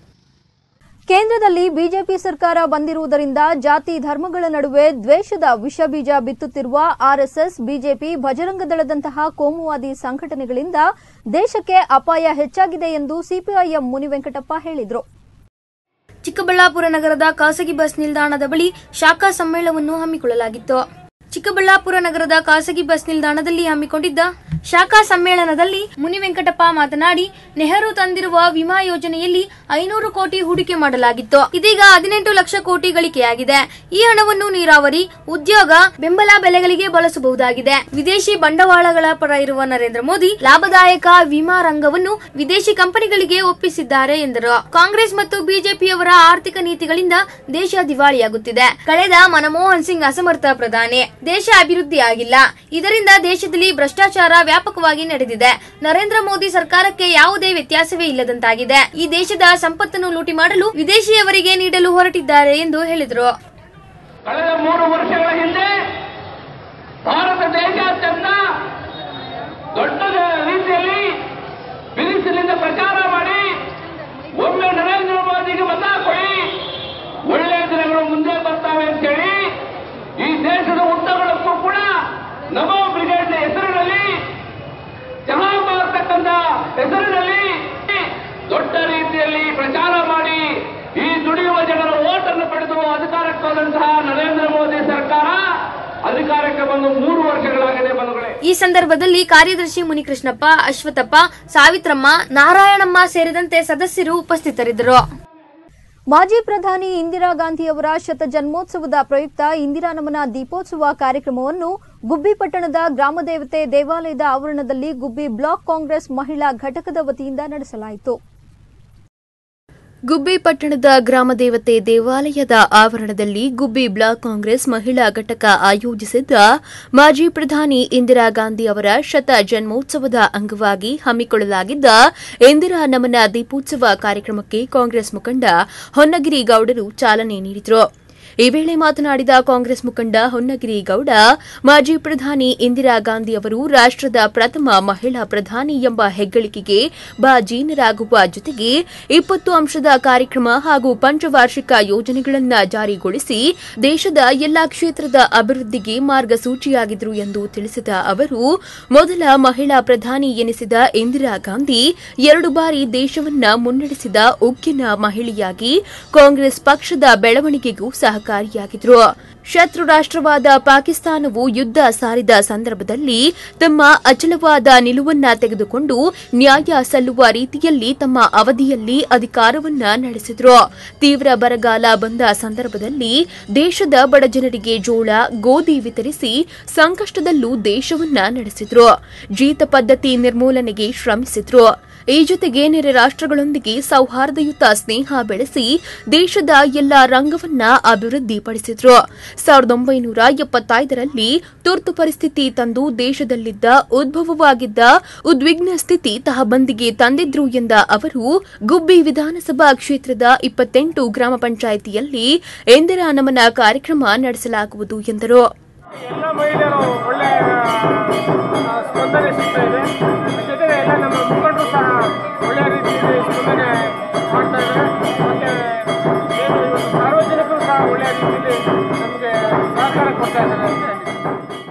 ಕೇಂದ್ರದಲ್ಲಿ ಬಿಜೆಪಿ ಸರ್ಕಾರ ಬಂದಿರುವುದರಿಂದ ಜಾತಿ ಧರ್ಮಗಳ ನಡುವೆ ದ್ವೇಷದ ವಿಷಬೀಜ ಬಿತ್ತುತ್ತಿರುವ ಆರ್ಎಸ್ಎಸ್ ಬಿಜೆಪಿ ಬಜರಂಗ ದಳದಂತಹ ಕೋಮುವಾದಿ ಸಂಘಟನೆಗಳಿಂದ ದೇಶಕ್ಕೆ ಅಪಾಯ ಹೆಚ್ಚಾಗಿದೆ ಎಂದು ಸಿಪಿಐಎಂ ಮುನಿವೆಂಕಟಪ್ಪ ಹೇಳಿದರು ಚಿಕ್ಕಬಳ್ಳಾಪುರ ನಗರದ ಖಾಸಗಿ ಬಸ್ ನಿಲ್ದಾಣದ ಬಳಿ ಶಾಖಾ ಸಮ್ಮೇಳನವನ್ನು ಹಮ್ಮಿಕೊಳ್ಳಲಾಗಿತ್ತು ಚಿಕ್ಕಬಳ್ಳಾಪುರ ನಗರದ ಖಾಸಗಿ ಬಸ್ ನಿಲ್ದಾಣದಲ್ಲಿ ಹಮ್ಮಿಕೊಂಡಿದ್ದ ಶಾಖಾ ಸಮ್ಮೇಳನದಲ್ಲಿ ಮುನಿವೆಂಕಟಪ್ಪ ಮಾತನಾಡಿ ನೆಹರು ತಂದಿರುವ ವಿಮಾ ಯೋಜನೆಯಲ್ಲಿ ಐನೂರು ಕೋಟಿ ಹೂಡಿಕೆ ಮಾಡಲಾಗಿತ್ತು ಇದೀಗ ಹದಿನೆಂಟು ಲಕ್ಷ ಕೋಟಿ ಗಳಿಕೆಯಾಗಿದೆ ಈ ಹಣವನ್ನು ನೀರಾವರಿ ಉದ್ಯೋಗ ಬೆಂಬಲ ಬೆಲೆಗಳಿಗೆ ಬಳಸಬಹುದಾಗಿದೆ ವಿದೇಶಿ ಬಂಡವಾಳಗಳ ಪರ ಇರುವ ನರೇಂದ್ರ ಮೋದಿ ಲಾಭದಾಯಕ ವಿಮಾ ರಂಗವನ್ನು ವಿದೇಶಿ ಕಂಪನಿಗಳಿಗೆ ಒಪ್ಪಿಸಿದ್ದಾರೆ ಎಂದರು ಕಾಂಗ್ರೆಸ್ ಮತ್ತು ಬಿಜೆಪಿಯವರ ಆರ್ಥಿಕ ನೀತಿಗಳಿಂದ ದೇಶ ದಿವಾಳಿಯಾಗುತ್ತಿದೆ ಕಳೆದ ಮನಮೋಹನ್ ಸಿಂಗ್ ಅಸಮರ್ಥ ಪ್ರಧಾನಿ ದೇಶ ಅಭಿವೃದ್ಧಿ ಆಗಿಲ್ಲ ಇದರಿಂದ ದೇಶದಲ್ಲಿ ಭ್ರಷ್ಟಾಚಾರ ವ್ಯಾಪಕವಾಗಿ ನಡೆದಿದೆ ನರೇಂದ್ರ ಮೋದಿ ಸರ್ಕಾರಕ್ಕೆ ಯಾವುದೇ ವ್ಯತ್ಯಾಸವೇ ಇಲ್ಲದಂತಾಗಿದೆ ಈ ದೇಶದ ಸಂಪತ್ತನ್ನು ಲೂಟಿ ಮಾಡಲು ವಿದೇಶಿಯವರಿಗೆ ನೀಡಲು ಹೊರಟಿದ್ದಾರೆ ಎಂದು ಹೇಳಿದರು ಕಳೆದ ಮೂರು ವರ್ಷಗಳ ಹಿಂದೆ ಭಾರತ ದೇಶಾದ್ಯಂತ ದೊಡ್ಡ ರೀತಿಯಲ್ಲಿ ಬಿರುಸಿನಿಂದ ಪ್ರಚಾರ ಮಾಡಿ ಒಮ್ಮೆ ನರೇಂದ್ರ ಮೋದಿಗೆ ಮತ ಕೊಡಿ ಒಳ್ಳೆಯ ದಿನಗಳು ಮುಂದೆ ಬರ್ತಾವೆ ಅಂತೇಳಿ ಈ ದೇಶದ ಉದ್ದಗಳಕ್ಕೂ ಕೂಡ ನಮೋ ಬ್ರಿಗೇಡ್ ಹೆಸರಿನಲ್ಲಿ ಚಹಾ ಮಾರ್ತಕ್ಕಂಥ ಹೆಸರಿನಲ್ಲಿ ದೊಡ್ಡ ರೀತಿಯಲ್ಲಿ ಪ್ರಚಾರ ಮಾಡಿ ಈ ದುಡಿಯುವ ಜನರ ಓಟನ್ನು ಪಡೆದು ಅಧಿಕಾರಕ್ಕೆ ಹೋದಂತಹ ನರೇಂದ್ರ ಮೋದಿ ಸರ್ಕಾರ ಅಧಿಕಾರಕ್ಕೆ ಬಂದು ಮೂರು ವರ್ಷಗಳಾಗಿದೆ ಬಂಧುಗಳೇ ಈ ಸಂದರ್ಭದಲ್ಲಿ ಕಾರ್ಯದರ್ಶಿ ಮುನಿಕೃಷ್ಣಪ್ಪ ಅಶ್ವಥಪ್ಪ ಸಾವಿತ್ರಮ್ಮ ನಾರಾಯಣಮ್ಮ ಸೇರಿದಂತೆ ಸದಸ್ಯರು ಉಪಸ್ಥಿತರಿದ್ದರು ಮಾಜಿ ಪ್ರಧಾನಿ ಇಂದಿರಾ ಗಾಂಧಿಯವರ ಶತ ಜನ್ಮೋತ್ಸವದ ಪ್ರಯುಕ್ತ ಇಂದಿರಾ ನಮನ ದೀಪೋತ್ಸವ ಕಾರ್ಯಕ್ರಮವನ್ನು ಗುಬ್ಬಿ ಪಟ್ಟಣದ ಗ್ರಾಮದೇವತೆ ದೇವಾಲಯದ ಆವರಣದಲ್ಲಿ ಗುಬ್ಬಿ ಬ್ಲಾಕ್ ಕಾಂಗ್ರೆಸ್ ಮಹಿಳಾ ಘಟಕದ ವತಿಯಿಂದ ನಡೆಸಲಾಯಿತು ಗುಬ್ಬಿ ಪಟ್ಟಣದ ಗ್ರಾಮದೇವತೆ ದೇವಾಲಯದ ಆವರಣದಲ್ಲಿ ಗುಬ್ಬಿ ಬ್ಲಾಕ್ ಕಾಂಗ್ರೆಸ್ ಮಹಿಳಾ ಘಟಕ ಆಯೋಜಿಸಿದ್ದ ಮಾಜಿ ಪ್ರಧಾನಿ ಇಂದಿರಾ ಗಾಂಧಿ ಅವರ ಶತ ಜನ್ಮೋತ್ಸವದ ಅಂಗವಾಗಿ ಹಮ್ಮಿಕೊಳ್ಳಲಾಗಿದ್ದ ಇಂದಿರಾ ನಮನ ದೀಪೋತ್ಸವ ಕಾರ್ಯಕ್ರಮಕ್ಕೆ ಕಾಂಗ್ರೆಸ್ ಮುಖಂಡ ಹೊನ್ನಗಿರಿ ಗೌಡರು ಚಾಲನೆ ನೀಡಿದರು ಈ ವೇಳೆ ಮಾತನಾಡಿದ ಕಾಂಗ್ರೆಸ್ ಮುಖಂಡ ಹೊನ್ನಗಿರಿ ಗೌಡ ಮಾಜಿ ಪ್ರಧಾನಿ ಇಂದಿರಾ ಗಾಂಧಿ ಅವರು ರಾಷ್ಟದ ಪ್ರಥಮ ಮಹಿಳಾ ಪ್ರಧಾನಿ ಎಂಬ ಹೆಗ್ಗಳಿಕೆಗೆ ಬಾಜೀನರಾಗುವ ಜೊತೆಗೆ ಇಪ್ಪತ್ತು ಅಂಶದ ಕಾರ್ಯಕ್ರಮ ಹಾಗೂ ಪಂಚವಾರ್ಷಿಕ ಯೋಜನೆಗಳನ್ನು ಜಾರಿಗೊಳಿಸಿ ದೇಶದ ಎಲ್ಲಾ ಕ್ಷೇತ್ರದ ಅಭಿವೃದ್ಧಿಗೆ ಮಾರ್ಗಸೂಚಿಯಾಗಿದ್ರು ಎಂದು ತಿಳಿಸಿದ ಅವರು ಮೊದಲ ಮಹಿಳಾ ಪ್ರಧಾನಿ ಎನಿಸಿದ ಇಂದಿರಾ ಗಾಂಧಿ ಎರಡು ಬಾರಿ ದೇಶವನ್ನ ಮುನ್ನಡೆಸಿದ ಉಕ್ಕಿನ ಮಹಿಳೆಯಾಗಿ ಕಾಂಗ್ರೆಸ್ ಪಕ್ಷದ ಬೆಳವಣಿಗೆಗೂ ಸಹಕಾರಿಯಾಗಿದ್ರು ಶತ್ರು ರಾಷ್ಟವಾದ ಪಾಕಿಸ್ತಾನವು ಯುದ್ಧ ಸಾರಿದ ಸಂದರ್ಭದಲ್ಲಿ ತಮ್ಮ ಅಚಲವಾದ ನಿಲುವನ್ನ ತೆಗೆದುಕೊಂಡು ನ್ಯಾಯ ಸಲ್ಲುವ ರೀತಿಯಲ್ಲಿ ತಮ್ಮ ಅವಧಿಯಲ್ಲಿ ಅಧಿಕಾರವನ್ನ ನಡೆಸಿದ್ರು ತೀವ್ರ ಬರಗಾಲ ಬಂದ ಸಂದರ್ಭದಲ್ಲಿ ದೇಶದ ಬಡಜನರಿಗೆ ಜೋಳ ಗೋಧಿ ವಿತರಿಸಿ ಸಂಕಷ್ಟದಲ್ಲೂ ದೇಶವನ್ನ ನಡೆಸಿದ್ರು ಜೀತ ಪದ್ಧತಿ ನಿರ್ಮೂಲನೆಗೆ ಶ್ರಮಿಸಿದ್ರು ಈ ಜೊತೆಗೆ ನೆರೆ ರಾಷ್ಟಗಳೊಂದಿಗೆ ಸೌಹಾರ್ದಯುತ ಸ್ನೇಹ ಬೆಳೆಸಿ ದೇಶದ ಎಲ್ಲಾ ರಂಗವನ್ನ ಅಭಿವೃದ್ಧಿಪಡಿಸಿದ್ರು ಸಾವಿರದ ಒಂಬೈನೂರ ಎಪ್ಪತ್ತೈದರಲ್ಲಿ ತುರ್ತು ಪರಿಸ್ಥಿತಿ ತಂದು ದೇಶದಲ್ಲಿದ್ದ ಉದ್ಭವವಾಗಿದ್ದ ಉದ್ವಿಗ್ನ ಸ್ಥಿತಿ ತಹಬಂದಿಗೆ ತಂದಿದ್ರು ಎಂದ ಅವರು ಗುಬ್ಬಿ ವಿಧಾನಸಭಾ ಕ್ಷೇತ್ರದ ಇಪ್ಪತ್ತೆಂಟು ಗ್ರಾಮ ಪಂಚಾಯಿತಿಯಲ್ಲಿ ಇಂದಿರಾ ನಮನ ಕಾರ್ಯಕ್ರಮ ನಡೆಸಲಾಗುವುದು ಎಂದರು ಎಲ್ಲ ಮಹಿಳೆಯರು ಒಳ್ಳೆ ಆ, ಸ್ಪಂದನೆ ಸಿಗ್ತಾ ಇದೆ ಜೊತೆಗೆ ಎಲ್ಲ ನಮ್ಮ ಮುಖಂಡರು ಸಹ ಒಳ್ಳೆಯ ರೀತಿಯಲ್ಲಿ ಸ್ಪಂದನೆ ಮಾಡ್ತಾ ಇದ್ದಾರೆ ಮತ್ತೆ ಏನು ಇವತ್ತು ಸಾರ್ವಜನಿಕರು ಸಹ ಒಳ್ಳೆಯ ರೀತಿಯಲ್ಲಿ ನಮಗೆ ಸಹಕಾರ ಕೊಡ್ತಾ ಇದ್ದಾರೆ ಅಂತ ಹೇಳಿದ್ದಾರೆ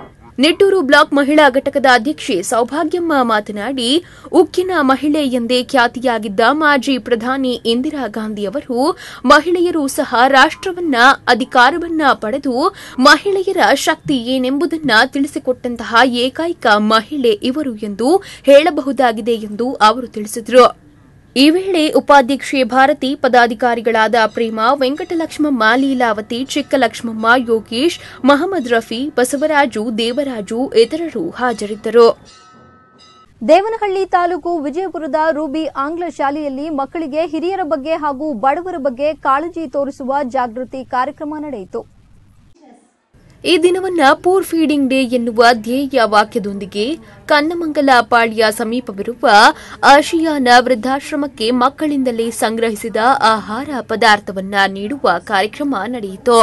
ನಿಟ್ಟೂರು ಬ್ಲಾಕ್ ಮಹಿಳಾ ಘಟಕದ ಅಧ್ಯಕ್ಷೆ ಸೌಭಾಗ್ಯಮ್ಮ ಮಾತನಾಡಿ ಉಕ್ಕಿನ ಮಹಿಳೆ ಎಂದೇ ಖ್ಯಾತಿಯಾಗಿದ್ದ ಮಾಜಿ ಪ್ರಧಾನಿ ಇಂದಿರಾ ಗಾಂಧಿ ಅವರು ಮಹಿಳೆಯರು ಸಹ ರಾಷ್ಟವನ್ನ ಅಧಿಕಾರವನ್ನ ಪಡೆದು ಮಹಿಳೆಯರ ಶಕ್ತಿ ಏನೆಂಬುದನ್ನ ತಿಳಿಸಿಕೊಟ್ಟಂತಹ ಏಕೈಕ ಮಹಿಳೆ ಇವರು ಎಂದು ಹೇಳಬಹುದಾಗಿದೆ ಎಂದು ಅವರು ತಿಳಿಸಿದರು ಈ ವೇಳೆ ಉಪಾಧ್ಯಕ್ಷೆ ಭಾರತಿ ಪದಾಧಿಕಾರಿಗಳಾದ ಪ್ರೇಮ ವೆಂಕಟಲಕ್ಷ್ಮಮ್ಮ ಲೀಲಾವತಿ ಚಿಕ್ಕಲಕ್ಷ್ಮಮ್ಮ ಯೋಗೇಶ್ ಮಹಮ್ಮದ್ ರಫಿ ಬಸವರಾಜು ದೇವರಾಜು ಇತರರು ಹಾಜರಿದ್ದರು ದೇವನಹಳ್ಳಿ ತಾಲೂಕು ವಿಜಯಪುರದ ರೂಬಿ ಆಂಗ್ಲ ಶಾಲೆಯಲ್ಲಿ ಮಕ್ಕಳಿಗೆ ಹಿರಿಯರ ಬಗ್ಗೆ ಹಾಗೂ ಬಡವರ ಬಗ್ಗೆ ಕಾಳಜಿ ತೋರಿಸುವ ಜಾಗೃತಿ ಕಾರ್ಯಕ್ರಮ ನಡೆಯಿತು ಈ ದಿನವನ್ನ ಪೂರ್ ಫೀಡಿಂಗ್ ಡೇ ಎನ್ನುವ ಧ್ಯೇಯ ವಾಕ್ಯದೊಂದಿಗೆ ಕನ್ನಮಂಗಲ ಪಾಳ್ಯ ಸಮೀಪವಿರುವ ಆಶಿಯಾನ ವೃದ್ಧಾಶ್ರಮಕ್ಕೆ ಮಕ್ಕಳಿಂದಲೇ ಸಂಗ್ರಹಿಸಿದ ಆಹಾರ ಪದಾರ್ಥವನ್ನ ನೀಡುವ ಕಾರ್ಯಕ್ರಮ ನಡೆಯಿತು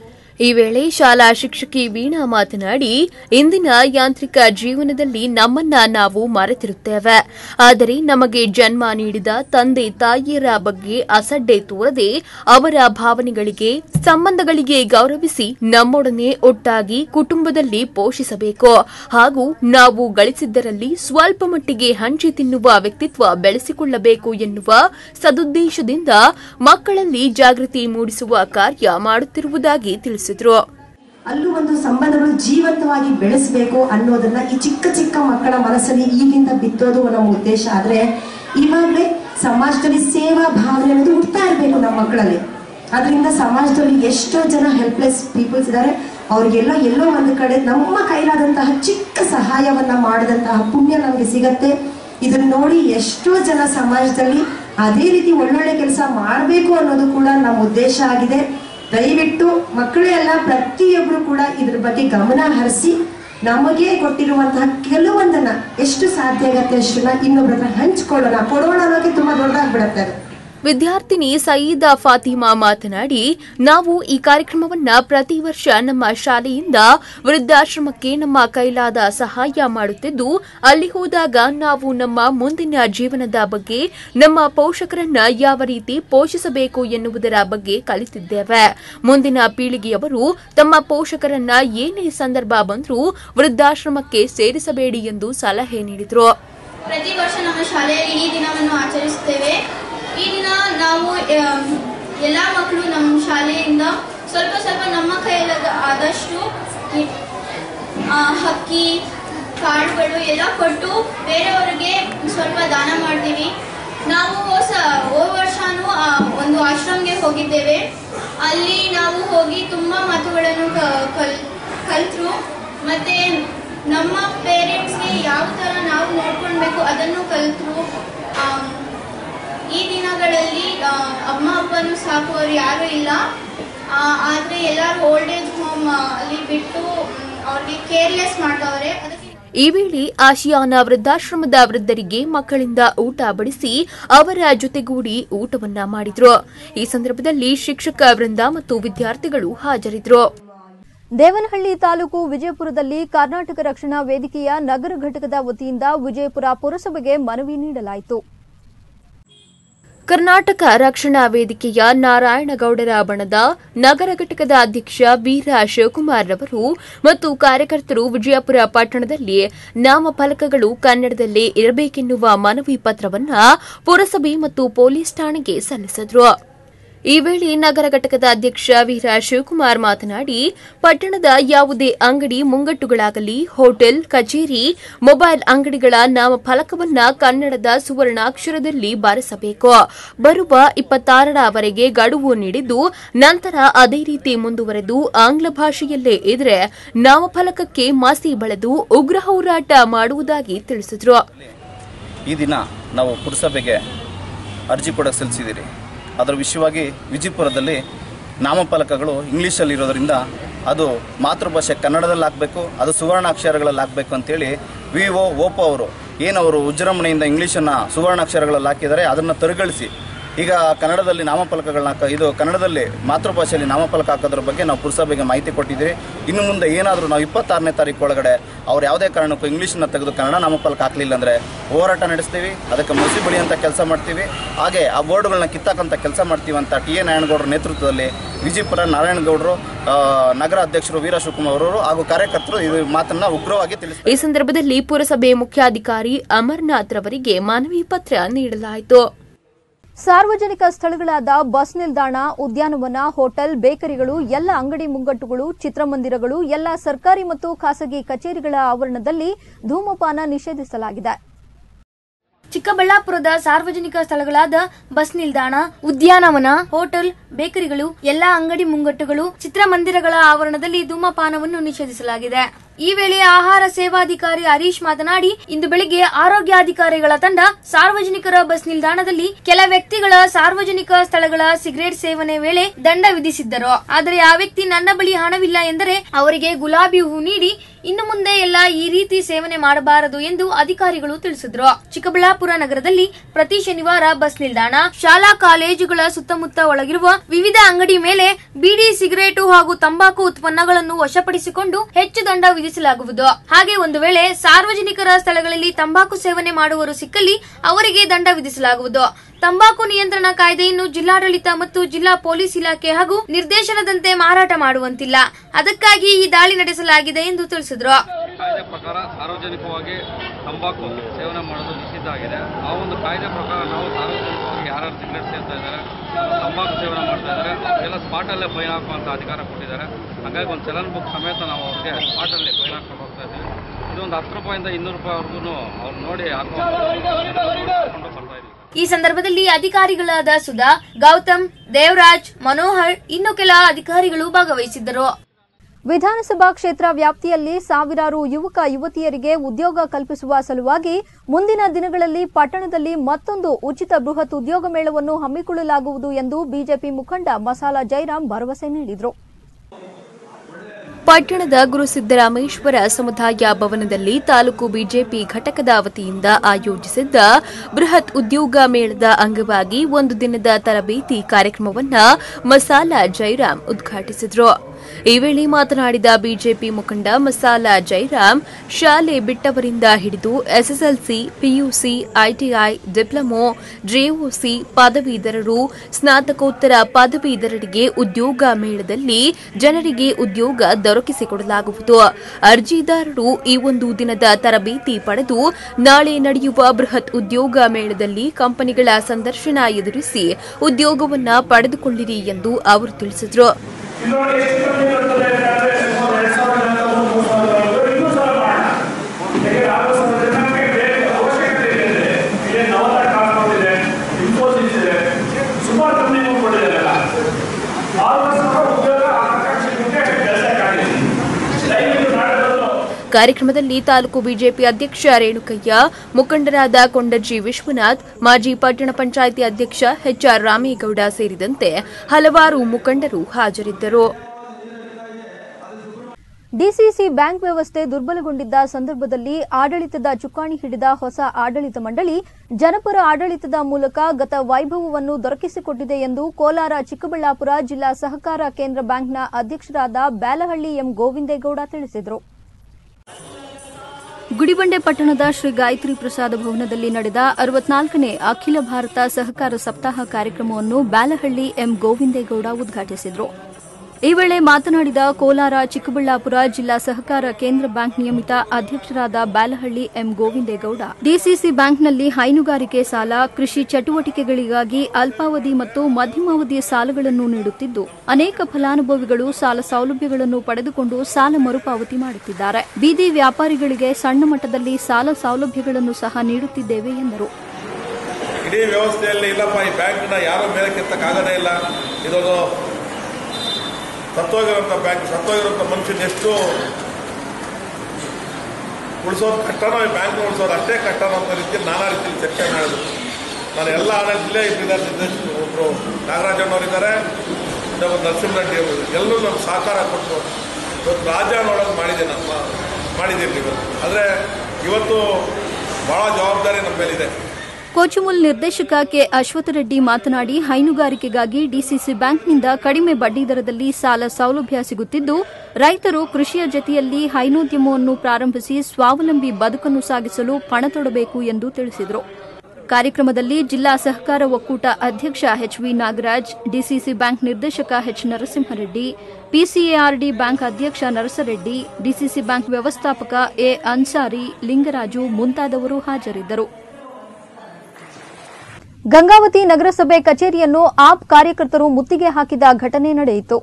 ಈ ವೇಳೆ ಶಾಲಾ ಶಿಕ್ಷಕಿ ವೀಣಾ ಮಾತನಾಡಿ ಇಂದಿನ ಯಾಂತ್ರಿಕ ಜೀವನದಲ್ಲಿ ನಮ್ಮನ್ನ ನಾವು ಮರೆತಿರುತ್ತೇವೆ ಆದರೆ ನಮಗೆ ಜನ್ಮ ನೀಡಿದ ತಂದೆ ತಾಯಿಯರ ಬಗ್ಗೆ ಅಸಡ್ಡೆ ತೋರದೆ ಅವರ ಭಾವನೆಗಳಿಗೆ ಸಂಬಂಧಗಳಿಗೆ ಗೌರವಿಸಿ ನಮ್ಮೊಡನೆ ಒಟ್ಟಾಗಿ ಕುಟುಂಬದಲ್ಲಿ ಪೋಷಿಸಬೇಕು ಹಾಗೂ ನಾವು ಗಳಿಸಿದ್ದರಲ್ಲಿ ಸ್ವಲ್ಪ ಮಟ್ಟಿಗೆ ಹಂಚಿ ತಿನ್ನುವ ವ್ಯಕ್ತಿತ್ವ ಬೆಳೆಸಿಕೊಳ್ಳಬೇಕು ಎನ್ನುವ ಸದುದ್ದೇಶದಿಂದ ಮಕ್ಕಳಲ್ಲಿ ಜಾಗೃತಿ ಮೂಡಿಸುವ ಕಾರ್ಯ ಮಾಡುತ್ತಿರುವುದಾಗಿ ತಿಳಿಸಿದರು ಅಲ್ಲೂ ಒಂದು ಸಂಬಂಧಗಳು ಜೀವಂತವಾಗಿ ಬೆಳೆಸಬೇಕು ಅನ್ನೋದನ್ನ ಈ ಚಿಕ್ಕ ಚಿಕ್ಕ ಮಕ್ಕಳ ಮನಸ್ಸಲ್ಲಿ ಈಗಿಂದ ಬಿತ್ತೋದು ನಮ್ಮ ಉದ್ದೇಶ ಆದ್ರೆ ಇವಾಗಲೇ ಸಮಾಜದಲ್ಲಿ ಸೇವಾ ಭಾವನೆ ಅನ್ನೋದು ಹುಡ್ತಾ ಇರಬೇಕು ನಮ್ಮ ಮಕ್ಕಳಲ್ಲಿ ಅದರಿಂದ ಸಮಾಜದಲ್ಲಿ ಎಷ್ಟೋ ಜನ ಹೆಲ್ಪ್ಲೆಸ್ ಪೀಪಲ್ಸ್ ಇದ್ದಾರೆ ಅವ್ರಿಗೆಲ್ಲೋ ಎಲ್ಲೋ ಒಂದು ಕಡೆ ನಮ್ಮ ಕೈಲಾದಂತಹ ಚಿಕ್ಕ ಸಹಾಯವನ್ನ ಮಾಡಿದಂತಹ ಪುಣ್ಯ ನಮಗೆ ಸಿಗತ್ತೆ ಇದನ್ನ ನೋಡಿ ಎಷ್ಟೋ ಜನ ಸಮಾಜದಲ್ಲಿ ಅದೇ ರೀತಿ ಒಳ್ಳೊಳ್ಳೆ ಕೆಲಸ ಮಾಡಬೇಕು ಅನ್ನೋದು ಕೂಡ ನಮ್ಮ ಉದ್ದೇಶ ಆಗಿದೆ ದಯವಿಟ್ಟು ಮಕ್ಕಳೇ ಅಲ್ಲ ಪ್ರತಿಯೊಬ್ರು ಕೂಡ ಇದ್ರ ಬಗ್ಗೆ ಗಮನ ಹರಿಸಿ ನಮಗೆ ಕೊಟ್ಟಿರುವಂತಹ ಕೆಲವೊಂದನ್ನ ಎಷ್ಟು ಸಾಧ್ಯ ಆಗತ್ತೆ ಅಷ್ಟನ್ನ ಇನ್ನೊಬ್ರ ಹತ್ರ ಹಂಚ್ಕೊಳ್ಳೋಣ ಕೊಡೋಣ ಅನ್ನೋಕೆ ತುಂಬಾ ದೊಡ್ಡದಾಗ್ಬಿಡತ್ತೆ ಅದು ವಿದ್ಯಾರ್ಥಿನಿ ಸಯೀದಾ ಫಾತಿಮಾ ಮಾತನಾಡಿ ನಾವು ಈ ಕಾರ್ಯಕ್ರಮವನ್ನ ಪ್ರತಿ ವರ್ಷ ನಮ್ಮ ಶಾಲೆಯಿಂದ ವೃದ್ಧಾಶ್ರಮಕ್ಕೆ ನಮ್ಮ ಕೈಲಾದ ಸಹಾಯ ಮಾಡುತ್ತಿದ್ದು ಅಲ್ಲಿ ಹೋದಾಗ ನಾವು ನಮ್ಮ ಮುಂದಿನ ಜೀವನದ ಬಗ್ಗೆ ನಮ್ಮ ಪೋಷಕರನ್ನ ಯಾವ ರೀತಿ ಪೋಷಿಸಬೇಕು ಎನ್ನುವುದರ ಬಗ್ಗೆ ಕಲಿತಿದ್ದೇವೆ ಮುಂದಿನ ಪೀಳಿಗೆಯವರು ತಮ್ಮ ಪೋಷಕರನ್ನ ಏನೇ ಸಂದರ್ಭ ಬಂದರೂ ವೃದ್ಧಾಶ್ರಮಕ್ಕೆ ಸೇರಿಸಬೇಡಿ ಎಂದು ಸಲಹೆ ನೀಡಿದರು ಪ್ರತಿ ವರ್ಷ ನಮ್ಮ ಶಾಲೆಯಲ್ಲಿ ಈ ದಿನವನ್ನು ಆಚರಿಸುತ್ತೇವೆ ಈ ದಿನ ನಾವು ಎಲ್ಲ ಮಕ್ಕಳು ನಮ್ಮ ಶಾಲೆಯಿಂದ ಸ್ವಲ್ಪ ಸ್ವಲ್ಪ ನಮ್ಮ ಕೈಯಲ್ಲಾದ ಆದಷ್ಟು ಈ, ಆ, ಹಕ್ಕಿ ಕಾಳುಗಳು ಎಲ್ಲ ಕೊಟ್ಟು ಬೇರೆಯವರಿಗೆ ಸ್ವಲ್ಪ ದಾನ ಮಾಡ್ತೀವಿ ನಾವು ಹೊಸ ಹೋದ ವರ್ಷನೂ ಆ, ಒಂದು ಆಶ್ರಮ್ಗೆ ಹೋಗಿದ್ದೇವೆ ಅಲ್ಲಿ ನಾವು ಹೋಗಿ ತುಂಬ ಮಾತುಗಳನ್ನು ಕ- ಕಲ್ ಕಲ್ತರು ಮತ್ತೆ ನಮ್ಮ ಪೇರೆಂಟ್ಸ್ಗೆ ಯಾವ ಥರ ನಾವು ನೋಡ್ಕೊಳ್ಬೇಕು ಅದನ್ನು ಕಲ್ತರು ಈ ದಿನಗಳಲ್ಲಿ ಆ, ಅಮ್ಮ ಅಪ್ಪನೂ ಸಾಕುವವರು ಯಾರೂ ಇಲ್ಲ ಆ, ಆದ್ರೆ ಎಲ್ಲರೂ ಓಲ್ಡ್ ಏಜ್ ಹೋಮ್ ಅಲ್ಲಿ ಬಿಟ್ಟು ಮ್, ಅವ್ರಿಗೆ ಕೇರ್ಲೆಸ್ ಮಾಡ್ತವ್ರೆ ಅದಕ್ಕೆ ಈ ವೇಳೆ ಆಶಿಯಾನ ವೃದ್ಧಾಶ್ರಮದ ವೃದ್ಧರಿಗೆ ಮಕ್ಕಳಿಂದ ಊಟ ಬಡಿಸಿ ಅವರ ಜೊತೆಗೂಡಿ ಊಟವನ್ನ ಮಾಡಿದ್ರು ಈ ಸಂದರ್ಭದಲ್ಲಿ ಶಿಕ್ಷಕ ವೃಂದ ಮತ್ತು ವಿದ್ಯಾರ್ಥಿಗಳು ಹಾಜರಿದ್ದರು ದೇವನಹಳ್ಳಿ ತಾಲೂಕು ವಿಜಯಪುರದಲ್ಲಿ ಕರ್ನಾಟಕ ರಕ್ಷಣಾ ವೇದಿಕೆಯ ನಗರ ಘಟಕದ ವತಿಯಿಂದ ವಿಜಯಪುರ ಪುರಸಭೆಗೆ ಮನವಿ ನೀಡಲಾಯಿತು ಕರ್ನಾಟಕ ರಕ್ಷಣಾ ವೇದಿಕೆಯ ನಾರಾಯಣಗೌಡರ ಬಣದ ನಗರ ಘಟಕದ ಅಧ್ಯಕ್ಷ ವೀರ ಶಿವಕುಮಾರ್ ರವರು ಮತ್ತು ಕಾರ್ಯಕರ್ತರು ವಿಜಯಪುರ ಪಟ್ಟಣದಲ್ಲಿ ನಾಮಫಲಕಗಳು ಕನ್ನಡದಲ್ಲೇ ಇರಬೇಕೆನ್ನುವ ಮನವಿ ಪತ್ರವನ್ನ ಪುರಸಭೆ ಮತ್ತು ಪೊಲೀಸ್ ಠಾಣೆಗೆ ಸಲ್ಲಿಸಿದ್ರು ಈ ವೇಳೆ ನಗರ ಘಟಕದ ಅಧ್ಯಕ್ಷ ವೀರ ಶಿವಕುಮಾರ್ ಮಾತನಾಡಿ ಪಟ್ಟಣದ ಯಾವುದೇ ಅಂಗಡಿ ಮುಂಗಟ್ಟುಗಳಾಗಲಿ ಹೋಟೆಲ್ ಕಚೇರಿ ಮೊಬೈಲ್ ಅಂಗಡಿಗಳ ನಾಮಫಲಕವನ್ನ ಕನ್ನಡದ ಸುವರ್ಣಾಕ್ಷರದಲ್ಲಿ ಬಾರಿಸಬೇಕು ಬರುವ ಇಪ್ಪತ್ತಾರರವರೆಗೆ ಗಡುವು ನೀಡಿದ್ದು ನಂತರ ಅದೇ ರೀತಿ ಮುಂದುವರೆದು ಆಂಗ್ಲ ಭಾಷೆಯಲ್ಲೇ ಇದ್ರೆ ನಾಮಫಲಕಕ್ಕೆ ಮಾಸಿ ಬಳೆದು ಉಗ್ರ ಹೋರಾಟ ಮಾಡುವುದಾಗಿ ತಿಳಿಸಿದರು ಈ ದಿನ ನಾವು ಪುರಸಭೆಗೆ ಅರ್ಜಿ ಕೂಡ ಸಲ್ಲಿಸಿದ್ದೀರಿ ಅದರ ವಿಷಯವಾಗಿ ವಿಜಯಪುರದಲ್ಲಿ ನಾಮಫಲಕಗಳು ಇಂಗ್ಲೀಷಲ್ಲಿ ಇರೋದರಿಂದ ಅದು ಮಾತೃಭಾಷೆ ಕನ್ನಡದಲ್ಲಿ ಹಾಕಬೇಕು ಅದು ಸುವರ್ಣಾಕ್ಷರಗಳಲ್ಲಿ ಹಾಕಬೇಕು ಅಂತೇಳಿ ವಿ ಒ ಓಪೋ ಅವರು ಏನವರು ವಿಜೃಂಭಣೆಯಿಂದ ಇಂಗ್ಲೀಷನ್ನು ಸುವರ್ಣಾಕ್ಷರಗಳಲ್ಲಿ ಹಾಕಿದ್ದಾರೆ ಅದನ್ನು ತರುಗಳಿಸಿ ಈಗ ಕನ್ನಡದಲ್ಲಿ ನಾಮಫಲಕಗಳನ್ನ ಹಾಕ ಇದು ಕನ್ನಡದಲ್ಲಿ ಮಾತೃಭಾಷೆಯಲ್ಲಿ ನಾಮಫಲಕ ಹಾಕೋದ್ರ ಬಗ್ಗೆ ನಾವು ಪುರಸಭೆಗೆ ಮಾಹಿತಿ ಕೊಟ್ಟಿದ್ದೀರಿ ಇನ್ನು ಮುಂದೆ ಏನಾದರೂ ನಾವು ಇಪ್ಪತ್ತಾರನೇ ತಾರೀಕು ಒಳಗಡೆ ಅವ್ರು ಯಾವುದೇ ಕಾರಣಕ್ಕೂ ಇಂಗ್ಲೀಷನ್ನ ತೆಗೆದು ಕನ್ನಡ ನಾಮಫಲಕ ಹಾಕಲಿಲ್ಲ ಅಂದರೆ ಹೋರಾಟ ನಡೆಸ್ತೀವಿ ಅದಕ್ಕೆ ಮುಸಿ ಬಳಿಯಂಥ ಕೆಲಸ ಮಾಡ್ತೀವಿ ಹಾಗೆ ಆ ಬೋರ್ಡ್ಗಳನ್ನ ಕಿತ್ತಾಕಂಥ ಕೆಲಸ ಮಾಡ್ತೀವಿ ಅಂತ ಟಿ ಎ ನಾರಾಯಣಗೌಡರ ನೇತೃತ್ವದಲ್ಲಿ ವಿಜಯಪುರ ನಾರಾಯಣಗೌಡರು ಆ, ನಗರ ಅಧ್ಯಕ್ಷರು ವೀರ ಶಿವಕುಮಾರ್ ಅವರು ಹಾಗೂ ಕಾರ್ಯಕರ್ತರು ಈ ಮಾತನ್ನ ಉಗ್ರವಾಗಿ ತಿಳಿಸಿದ್ದಾರೆ ಈ ಸಂದರ್ಭದಲ್ಲಿ ಪುರಸಭೆ ಮುಖ್ಯಾಧಿಕಾರಿ ಅಮರ್ನಾಥ್ ರವರಿಗೆ ಮನವಿ ಪತ್ರ ನೀಡಲಾಯಿತು ಸಾರ್ವಜನಿಕ ಸ್ಥಳಗಳಾದ ಬಸ್ ನಿಲ್ದಾಣ ಉದ್ಯಾನವನ ಹೋಟೆಲ್ ಬೇಕರಿಗಳು ಎಲ್ಲ ಅಂಗಡಿ ಮುಂಗಟ್ಟುಗಳು ಚಿತ್ರಮಂದಿರಗಳು ಎಲ್ಲ ಸರ್ಕಾರಿ ಮತ್ತು ಖಾಸಗಿ ಕಚೇರಿಗಳ ಆವರಣದಲ್ಲಿ ಧೂಮಪಾನ ನಿಷೇಧಿಸಲಾಗಿದೆ ಚಿಕ್ಕಬಳ್ಳಾಪುರದ ಸಾರ್ವಜನಿಕ ಸ್ಥಳಗಳಾದ ಬಸ್ ನಿಲ್ದಾಣ ಉದ್ಯಾನವನ ಹೋಟೆಲ್ ಬೇಕರಿಗಳು ಎಲ್ಲಾ ಅಂಗಡಿ ಮುಂಗಟ್ಟುಗಳು ಚಿತ್ರಮಂದಿರಗಳ ಆವರಣದಲ್ಲಿ ಧೂಮಪಾನವನ್ನು ನಿಷೇಧಿಸಲಾಗಿದೆ ಈ ವೇಳೆ ಆಹಾರ ಸೇವಾಧಿಕಾರಿ ಹರೀಶ್ ಮಾತನಾಡಿ ಇಂದು ಬೆಳಿಗ್ಗೆ ಆರೋಗ್ಯಾಧಿಕಾರಿಗಳ ತಂಡ ಸಾರ್ವಜನಿಕರ ಬಸ್ ನಿಲ್ದಾಣದಲ್ಲಿ ಕೆಲ ವ್ಯಕ್ತಿಗಳ ಸಾರ್ವಜನಿಕ ಸ್ಥಳಗಳ ಸಿಗರೇಟ್ ಸೇವನೆ ವೇಳೆ ದಂಡ ವಿಧಿಸಿದ್ದರು ಆದರೆ ಆ ವ್ಯಕ್ತಿ ನನ್ನ ಬಳಿ ಹಣವಿಲ್ಲ ಎಂದರೆ ಅವರಿಗೆ ಗುಲಾಬಿ ಹೂ ನೀಡಿ ಇನ್ನು ಮುಂದೆ ಎಲ್ಲ ಈ ರೀತಿ ಸೇವನೆ ಮಾಡಬಾರದು ಎಂದು ಅಧಿಕಾರಿಗಳು ತಿಳಿಸಿದ್ರು ಚಿಕ್ಕಬಳ್ಳಾಪುರ ನಗರದಲ್ಲಿ ಪ್ರತಿ ಶನಿವಾರ ಬಸ್ ನಿಲ್ದಾಣ ಶಾಲಾ ಕಾಲೇಜುಗಳ ಸುತ್ತಮುತ್ತ ಒಳಗಿರುವ ವಿವಿಧ ಅಂಗಡಿ ಮೇಲೆ ಬೀಡಿ ಸಿಗರೇಟು ಹಾಗೂ ತಂಬಾಕು ಉತ್ಪನ್ನಗಳನ್ನು ವಶಪಡಿಸಿಕೊಂಡು ಹೆಚ್ಚು ದಂಡ ವಿಧಿಸಲಾಗುವುದು ಹಾಗೆ ಒಂದು ವೇಳೆ ಸಾರ್ವಜನಿಕರ ಸ್ಥಳಗಳಲ್ಲಿ ತಂಬಾಕು ಸೇವನೆ ಮಾಡುವವರು ಸಿಕ್ಕಲ್ಲಿ ಅವರಿಗೆ ದಂಡ ವಿಧಿಸಲಾಗುವುದು ತಂಬಾಕು ನಿಯಂತ್ರಣ ಕಾಯ್ದೆಯನ್ನು ಜಿಲ್ಲಾಡಳಿತ ಮತ್ತು ಜಿಲ್ಲಾ ಪೊಲೀಸ್ ಇಲಾಖೆ ಹಾಗೂ ನಿರ್ದೇಶನದಂತೆ ಮಾರಾಟ ಮಾಡುವಂತಿಲ್ಲ ಅದಕ್ಕಾಗಿ ಈ ದಾಳಿ ನಡೆಸಲಾಗಿದೆ ಎಂದು ತಿಳಿಸಿದ್ರು ಕಾಯ್ದೆ ಪ್ರಕಾರ ಸಾರ್ವಜನಿಕವಾಗಿ ತಂಬಾಕು ಸೇವನೆ ಮಾಡೋದು ನಿಷಿದ್ಧ ಆಗಿದೆ ಆ ಒಂದು ಕಾಯ್ದೆ ಪ್ರಕಾರ ನಾವು ಸಾರ್ವಜನಿಕವಾಗಿ ಯಾರ್ಯಾರು ಸಿಗರೇಟ್ ಸೇರ್ತಾ ಇದ್ದಾರೆ ತಂಬಾಕು ಸೇವನೆ ಮಾಡ್ತಾ ಇದ್ದಾರೆ ಅವರಿಗೆಲ್ಲ ಸ್ಪಾಟಲ್ಲೇ ಫೈನ್ ಹಾಕುವಂಥ ಅಧಿಕಾರ ಕೊಟ್ಟಿದ್ದಾರೆ ಹಾಗಾಗಿ ಒಂದು ಚಲನ್ ಬುಕ್ ಸಮೇತ ನಾವು ಅವ್ರಿಗೆ ಸ್ಪಾಟಲ್ಲಿ ಫೈನ್ ಹಾಕೊಂಡು ಹೋಗ್ತಾ ಇದ್ದೀವಿ ಇದೊಂದು ಹತ್ತು ರೂಪಾಯಿಂದ ಇನ್ನೂರು ರೂಪಾಯಿವರೆಗೂ ಅವ್ರು ನೋಡಿ ಹಾಕೊಂಡು ಬರ್ತಾ ಇದ್ದೀವಿ ಈ ಸಂದರ್ಭದಲ್ಲಿ ಅಧಿಕಾರಿಗಳಾದ ಸುಧಾ ಗೌತಮ್ ದೇವರಾಜ್ ಮನೋಹರ್ ಇನ್ನು ಕೆಲ ಅಧಿಕಾರಿಗಳು ಭಾಗವಹಿಸಿದ್ದರು ವಿಧಾನಸಭಾ ಕ್ಷೇತ್ರ ವ್ಯಾಪ್ತಿಯಲ್ಲಿ ಸಾವಿರಾರು ಯುವಕ ಯುವತಿಯರಿಗೆ ಉದ್ಯೋಗ ಕಲ್ಪಿಸುವ ಸಲುವಾಗಿ ಮುಂದಿನ ದಿನಗಳಲ್ಲಿ ಪಟ್ಟಣದಲ್ಲಿ ಮತ್ತೊಂದು ಉಚಿತ ಬೃಹತ್ ಉದ್ಯೋಗ ಮೇಳವನ್ನು ಹಮ್ಮಿಕೊಳ್ಳಲಾಗುವುದು ಎಂದು ಬಿಜೆಪಿ ಮುಖಂಡ ಮಸಾಲ ಜೈರಾಮ್ ಭರವಸೆ ನೀಡಿದರು ಪಟ್ಟಣದ ಗುರು ಸಿದ್ದರಾಮೇಶ್ವರ ಸಮುದಾಯ ಭವನದಲ್ಲಿ ತಾಲೂಕು ಬಿಜೆಪಿ ಘಟಕದ ವತಿಯಿಂದ ಆಯೋಜಿಸಿದ್ದ ಬೃಹತ್ ಉದ್ಯೋಗ ಮೇಳದ ಅಂಗವಾಗಿ ಒಂದು ದಿನದ ತರಬೇತಿ ಕಾರ್ಯಕ್ರಮವನ್ನು ಮಸಾಲ ಜೈರಾಮ್ ಉದ್ಘಾಟಿಸಿದರು ಈ ವೇಳೆ ಮಾತನಾಡಿದ ಬಿಜೆಪಿ ಮುಖಂಡ ಮಸಾಲ ಜೈರಾಮ್ ಶಾಲೆ ಬಿಟ್ಟವರಿಂದ ಹಿಡಿದು SSLC PUC ITI diploma JOC ಪದವೀಧರರು ಸ್ನಾತಕೋತ್ತರ ಪದವೀಧರರಿಗೆ ಉದ್ಯೋಗ ಮೇಳದಲ್ಲಿ ಜನರಿಗೆ ಉದ್ಯೋಗ ದೊರಕಿಸಿಕೊಡಲಾಗುವುದು ಅರ್ಜಿದಾರರು ಈ ಒಂದು ದಿನದ ತರಬೇತಿ ಪಡೆದು ನಾಳೆ ನಡೆಯುವ ಬೃಹತ್ ಉದ್ಯೋಗ ಮೇಳದಲ್ಲಿ ಕಂಪನಿಗಳ ಸಂದರ್ಶನ ಎದುರಿಸಿ ಉದ್ಯೋಗವನ್ನ ಪಡೆದುಕೊಳ್ಳಿರಿ ಎಂದು ಅವರು ತಿಳಿಸಿದರು ಸುಮಾರು ಕಂಪ್ನಿಗಳು ಕೊಟ್ಟಿದ್ದಾರಲ್ಲ ಆರು ಸಾವಿರ ಉದ್ಯೋಗ ಆಕಾಂಕ್ಷೆಗಳಿಗೆ ಕೆಲಸ ಕಾಣಿದೆ ದಯವಿಟ್ಟು ನಾಡೋದು ಕಾರ್ಯಕ್ರಮದಲ್ಲಿ ತಾಲೂಕು ಬಿಜೆಪಿ ಅಧ್ಯಕ್ಷ ರೇಣುಕಯ್ಯ ಮುಖಂಡರಾದ ಕೊಂಡಜ್ಜಿ ವಿಶ್ವನಾಥ್ ಮಾಜಿ ಪಟ್ಟಣ ಪಂಚಾಯಿತಿ ಅಧ್ಯಕ್ಷ ಎಚ್ಆರ್ ರಾಮೇಗೌಡ ಸೇರಿದಂತೆ ಹಲವಾರು ಮುಖಂಡರು ಹಾಜರಿದ್ದರು ಡಿಸಿಸಿ ಬ್ಯಾಂಕ್ ವ್ಯವಸ್ಥೆ ದುರ್ಬಲಗೊಂಡಿದ್ದ ಸಂದರ್ಭದಲ್ಲಿ ಆಡಳಿತದ ಚುಕ್ಕಾಣಿ ಹಿಡಿದ ಹೊಸ ಆಡಳಿತ ಮಂಡಳಿ ಜನಪರ ಆಡಳಿತದ ಮೂಲಕ ಗತ ವೈಭವವನ್ನು ದೊರಕಿಸಿಕೊಟ್ಟಿದೆ ಎಂದು ಕೋಲಾರ ಚಿಕ್ಕಬಳ್ಳಾಪುರ ಜಿಲ್ಲಾ ಸಹಕಾರ ಕೇಂದ್ರ ಬ್ಯಾಂಕ್ನ ಅಧ್ಯಕ್ಷರಾದ ಬ್ಯಾಲಹಳ್ಳಿ ಎಂ ಗೋವಿಂದೇಗೌಡ ತಿಳಿಸಿದರು ಗುಡಿಬಂಡೆ ಪಟ್ಟಣದ ಶ್ರೀ ಗಾಯತ್ರಿ ಪ್ರಸಾದ ಭವನದಲ್ಲಿ ನಡೆದ ಅರವತ್ನಾಲ್ಕನೇ ಅಖಿಲ ಭಾರತ ಸಹಕಾರ ಸಪ್ತಾಹ ಕಾರ್ಯಕ್ರಮವನ್ನು ಬ್ಯಾಲಹಳ್ಳಿ ಎಂ ಗೋವಿಂದೇಗೌಡ ಉದ್ಘಾಟಿಸಿದರು ಈ ವೇಳೆ ಮಾತನಾಡಿದ ಕೋಲಾರ ಚಿಕ್ಕಬಳ್ಳಾಪುರ ಜಿಲ್ಲಾ ಸಹಕಾರ ಕೇಂದ್ರ ಬ್ಯಾಂಕ್ ನಿಯಮಿತ ಅಧ್ಯಕ್ಷರಾದ ಬ್ಯಾಲಹಳ್ಳಿ ಎಂ ಗೋವಿಂದೇಗೌಡ ಡಿಸಿಸಿ ಬ್ಯಾಂಕ್ನಲ್ಲಿ ಹೈನುಗಾರಿಕೆ ಸಾಲ ಕೃಷಿ ಚಟುವಟಿಕೆಗಳಿಗಾಗಿ ಅಲ್ಪಾವಧಿ ಮತ್ತು ಮಧ್ಯಮಾವಧಿ ಸಾಲಗಳನ್ನು ನೀಡುತ್ತಿದ್ದು ಅನೇಕ ಫಲಾನುಭವಿಗಳು ಸಾಲ ಸೌಲಭ್ಯಗಳನ್ನು ಪಡೆದುಕೊಂಡು ಸಾಲ ಮರುಪಾವತಿ ಮಾಡುತ್ತಿದ್ದಾರೆ ಬೀದಿ ವ್ಯಾಪಾರಿಗಳಿಗೆ ಸಣ್ಣ ಮಟ್ಟದಲ್ಲಿ ಸಾಲ ಸೌಲಭ್ಯಗಳನ್ನು ಸಹ ನೀಡುತ್ತಿದ್ದೇವೆ ಎಂದರು ಇಡೀ ವ್ಯವಸ್ಥೆಯಲ್ಲಿ ಇಲ್ಲಪ್ಪ ಈ ಬ್ಯಾಂಕ್ನ ಯಾರೂ ಮೇಲೆ ಕೆತ್ತಕ್ಕಾಗದೇ ಇಲ್ಲ ಇದೊಂದು ಸತ್ತೋಗಿರೋಂಥ ಬ್ಯಾಂಕ್ ಸತ್ತೋಗಿರೋಂಥ ಮನುಷ್ಯನ ಎಷ್ಟು ಉಳಿಸೋದು ಕಷ್ಟನೋ ಈ ಬ್ಯಾಂಕ್ ಉಳಿಸೋದು ಅಷ್ಟೇ ಕಷ್ಟನೋ ಅಂತ ರೀತಿಯಲ್ಲಿ ನಾನಾ ರೀತಿಯಲ್ಲಿ ಚರ್ಚೆ ಮಾಡಿದ್ರು ನಾನು ಎಲ್ಲ ಆಡಳಿತಲೇ ಇದ್ದಾರೆ ನಿರ್ದೇಶಕ ಒಬ್ಬರು ನಾಗರಾಜಣ್ಣವರಿದ್ದಾರೆ ಇನ್ನೊಬ್ಬರು ನರಸಿಂಹರೆಡ್ಡಿ ಅವರು ಎಲ್ಲರೂ ನಮ್ಗೆ ಸಹಕಾರ ಕೊಟ್ಟು ಇವತ್ತು ರಾಜ್ಯನೊಳಗೆ ಮಾಡಿದೆ ನಮ್ಮ ಮಾಡಿದ್ದೀರಿ ಇವತ್ತು ಆದರೆ ಇವತ್ತು ಭಾಳ ಜವಾಬ್ದಾರಿ ನಮ್ಮ ಮೇಲಿದೆ ಕೋಚುಮುಲ್ ನಿರ್ದೇಶಕ ಕೆ ಅಶ್ವಥರೆಡ್ಡಿ ಮಾತನಾಡಿ ಹೈನುಗಾರಿಕೆಗಾಗಿ ಡಿಸಿಸಿ ಬ್ಯಾಂಕ್ನಿಂದ ಕಡಿಮೆ ಬಡ್ಡಿ ದರದಲ್ಲಿ ಸಾಲ ಸೌಲಭ್ಯ ಸಿಗುತ್ತಿದ್ದು ರೈತರು ಕೃಷಿಯ ಜತೆಯಲ್ಲಿ ಹೈನೋದ್ಯಮವನ್ನು ಪ್ರಾರಂಭಿಸಿ ಸ್ವಾವಲಂಬಿ ಬದುಕನ್ನು ಸಾಗಿಸಲು ಪಣ ತೊಡಬೇಕು ಎಂದು ತಿಳಿಸಿದರು ಕಾರ್ಯಕ್ರಮದಲ್ಲಿ ಜಿಲ್ಲಾ ಸಹಕಾರ ಒಕ್ಕೂಟ ಅಧ್ಯಕ್ಷ ಎಚ್ವಿ ನಾಗರಾಜ್ ಡಿಸಿಸಿ ಬ್ಯಾಂಕ್ ನಿರ್ದೇಶಕ ಎಚ್ ನರಸಿಂಹರೆಡ್ಡಿ ಪಿಸಿಎಆರ್ಡಿ ಬ್ಯಾಂಕ್ ಅಧ್ಯಕ್ಷ ನರಸರೆಡ್ಡಿ ಡಿಸಿಸಿ ಬ್ಯಾಂಕ್ ವ್ಯವಸ್ಥಾಪಕ ಎ ಅನ್ಸಾರಿ ಲಿಂಗರಾಜು ಮುಂತಾದವರು ಹಾಜರಿದ್ದರು ಗಂಗಾವತಿ ನಗರಸಭೆ ಕಚೇರಿಯನ್ನು ಆಪ್ ಕಾರ್ಯಕರ್ತರು ಮುತ್ತಿಗೆ ಹಾಕಿದ ಘಟನೆ ನಡೆಯಿತು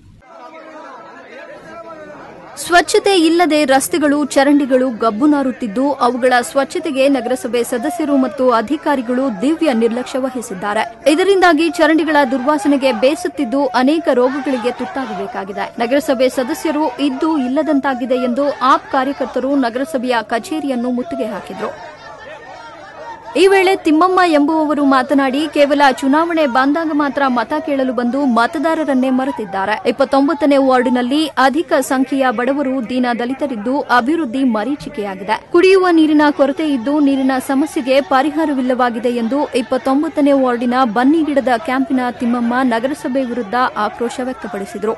ಸ್ವಚ್ಛತೆ ಇಲ್ಲದೆ ರಸ್ತೆಗಳು ಚರಂಡಿಗಳು ಗಬ್ಬು ನಾರುತ್ತಿದ್ದು ಅವುಗಳ ಸ್ವಚ್ಛತೆಗೆ ನಗರಸಭೆ ಸದಸ್ಯರು ಮತ್ತು ಅಧಿಕಾರಿಗಳು ದಿವ್ಯ ನಿರ್ಲಕ್ಷ್ಯ ವಹಿಸಿದ್ದಾರೆ ಇದರಿಂದಾಗಿ ಚರಂಡಿಗಳ ದುರ್ವಾಸನೆಗೆ ಬೇಸತ್ತಿದ್ದು ಅನೇಕ ರೋಗಗಳಿಗೆ ತುತ್ತಾಗಬೇಕಾಗಿದೆ ನಗರಸಭೆ ಸದಸ್ಯರು ಇದ್ದು ಇಲ್ಲದಂತಾಗಿದೆ ಎಂದು ಆಪ್ ಕಾರ್ಯಕರ್ತರು ನಗರಸಭೆಯ ಕಚೇರಿಯನ್ನು ಮುತ್ತಿಗೆ ಹಾಕಿದರು ಈ ವೇಳೆ ತಿಮ್ಮಮ್ಮ ಎಂಬುವವರು ಮಾತನಾಡಿ ಕೇವಲ ಚುನಾವಣೆ ಬಂದಾಗ ಮಾತ್ರ ಮತ ಕೇಳಲು ಬಂದು ಮತದಾರರನ್ನೇ ಮರೆತಿದ್ದಾರೆ ಇಪ್ಪತ್ತೊಂಬತ್ತನೇ ವಾರ್ಡಿನಲ್ಲಿ ಅಧಿಕ ಸಂಖ್ಯೆಯ ಬಡವರು ದೀನ ದಲಿತರಿದ್ದು ಅಭಿವೃದ್ಧಿ ಮರೀಚಿಕೆಯಾಗಿದೆ ಕುಡಿಯುವ ನೀರಿನ ಕೊರತೆ ಇದ್ದು ನೀರಿನ ಸಮಸ್ಯೆಗೆ ಪರಿಹಾರವಿಲ್ಲವಾಗಿದೆ ಎಂದು ಇಪ್ಪತ್ತೊಂಬತ್ತನೇ ವಾರ್ಡಿನ ಬನ್ನಿಗಿಡದ ಕ್ಯಾಂಪಿನ ತಿಮ್ಮಮ್ಮ ನಗರಸಭೆ ವಿರುದ್ಧ ಆಕ್ರೋಶ ವ್ಯಕ್ತಪಡಿಸಿದರು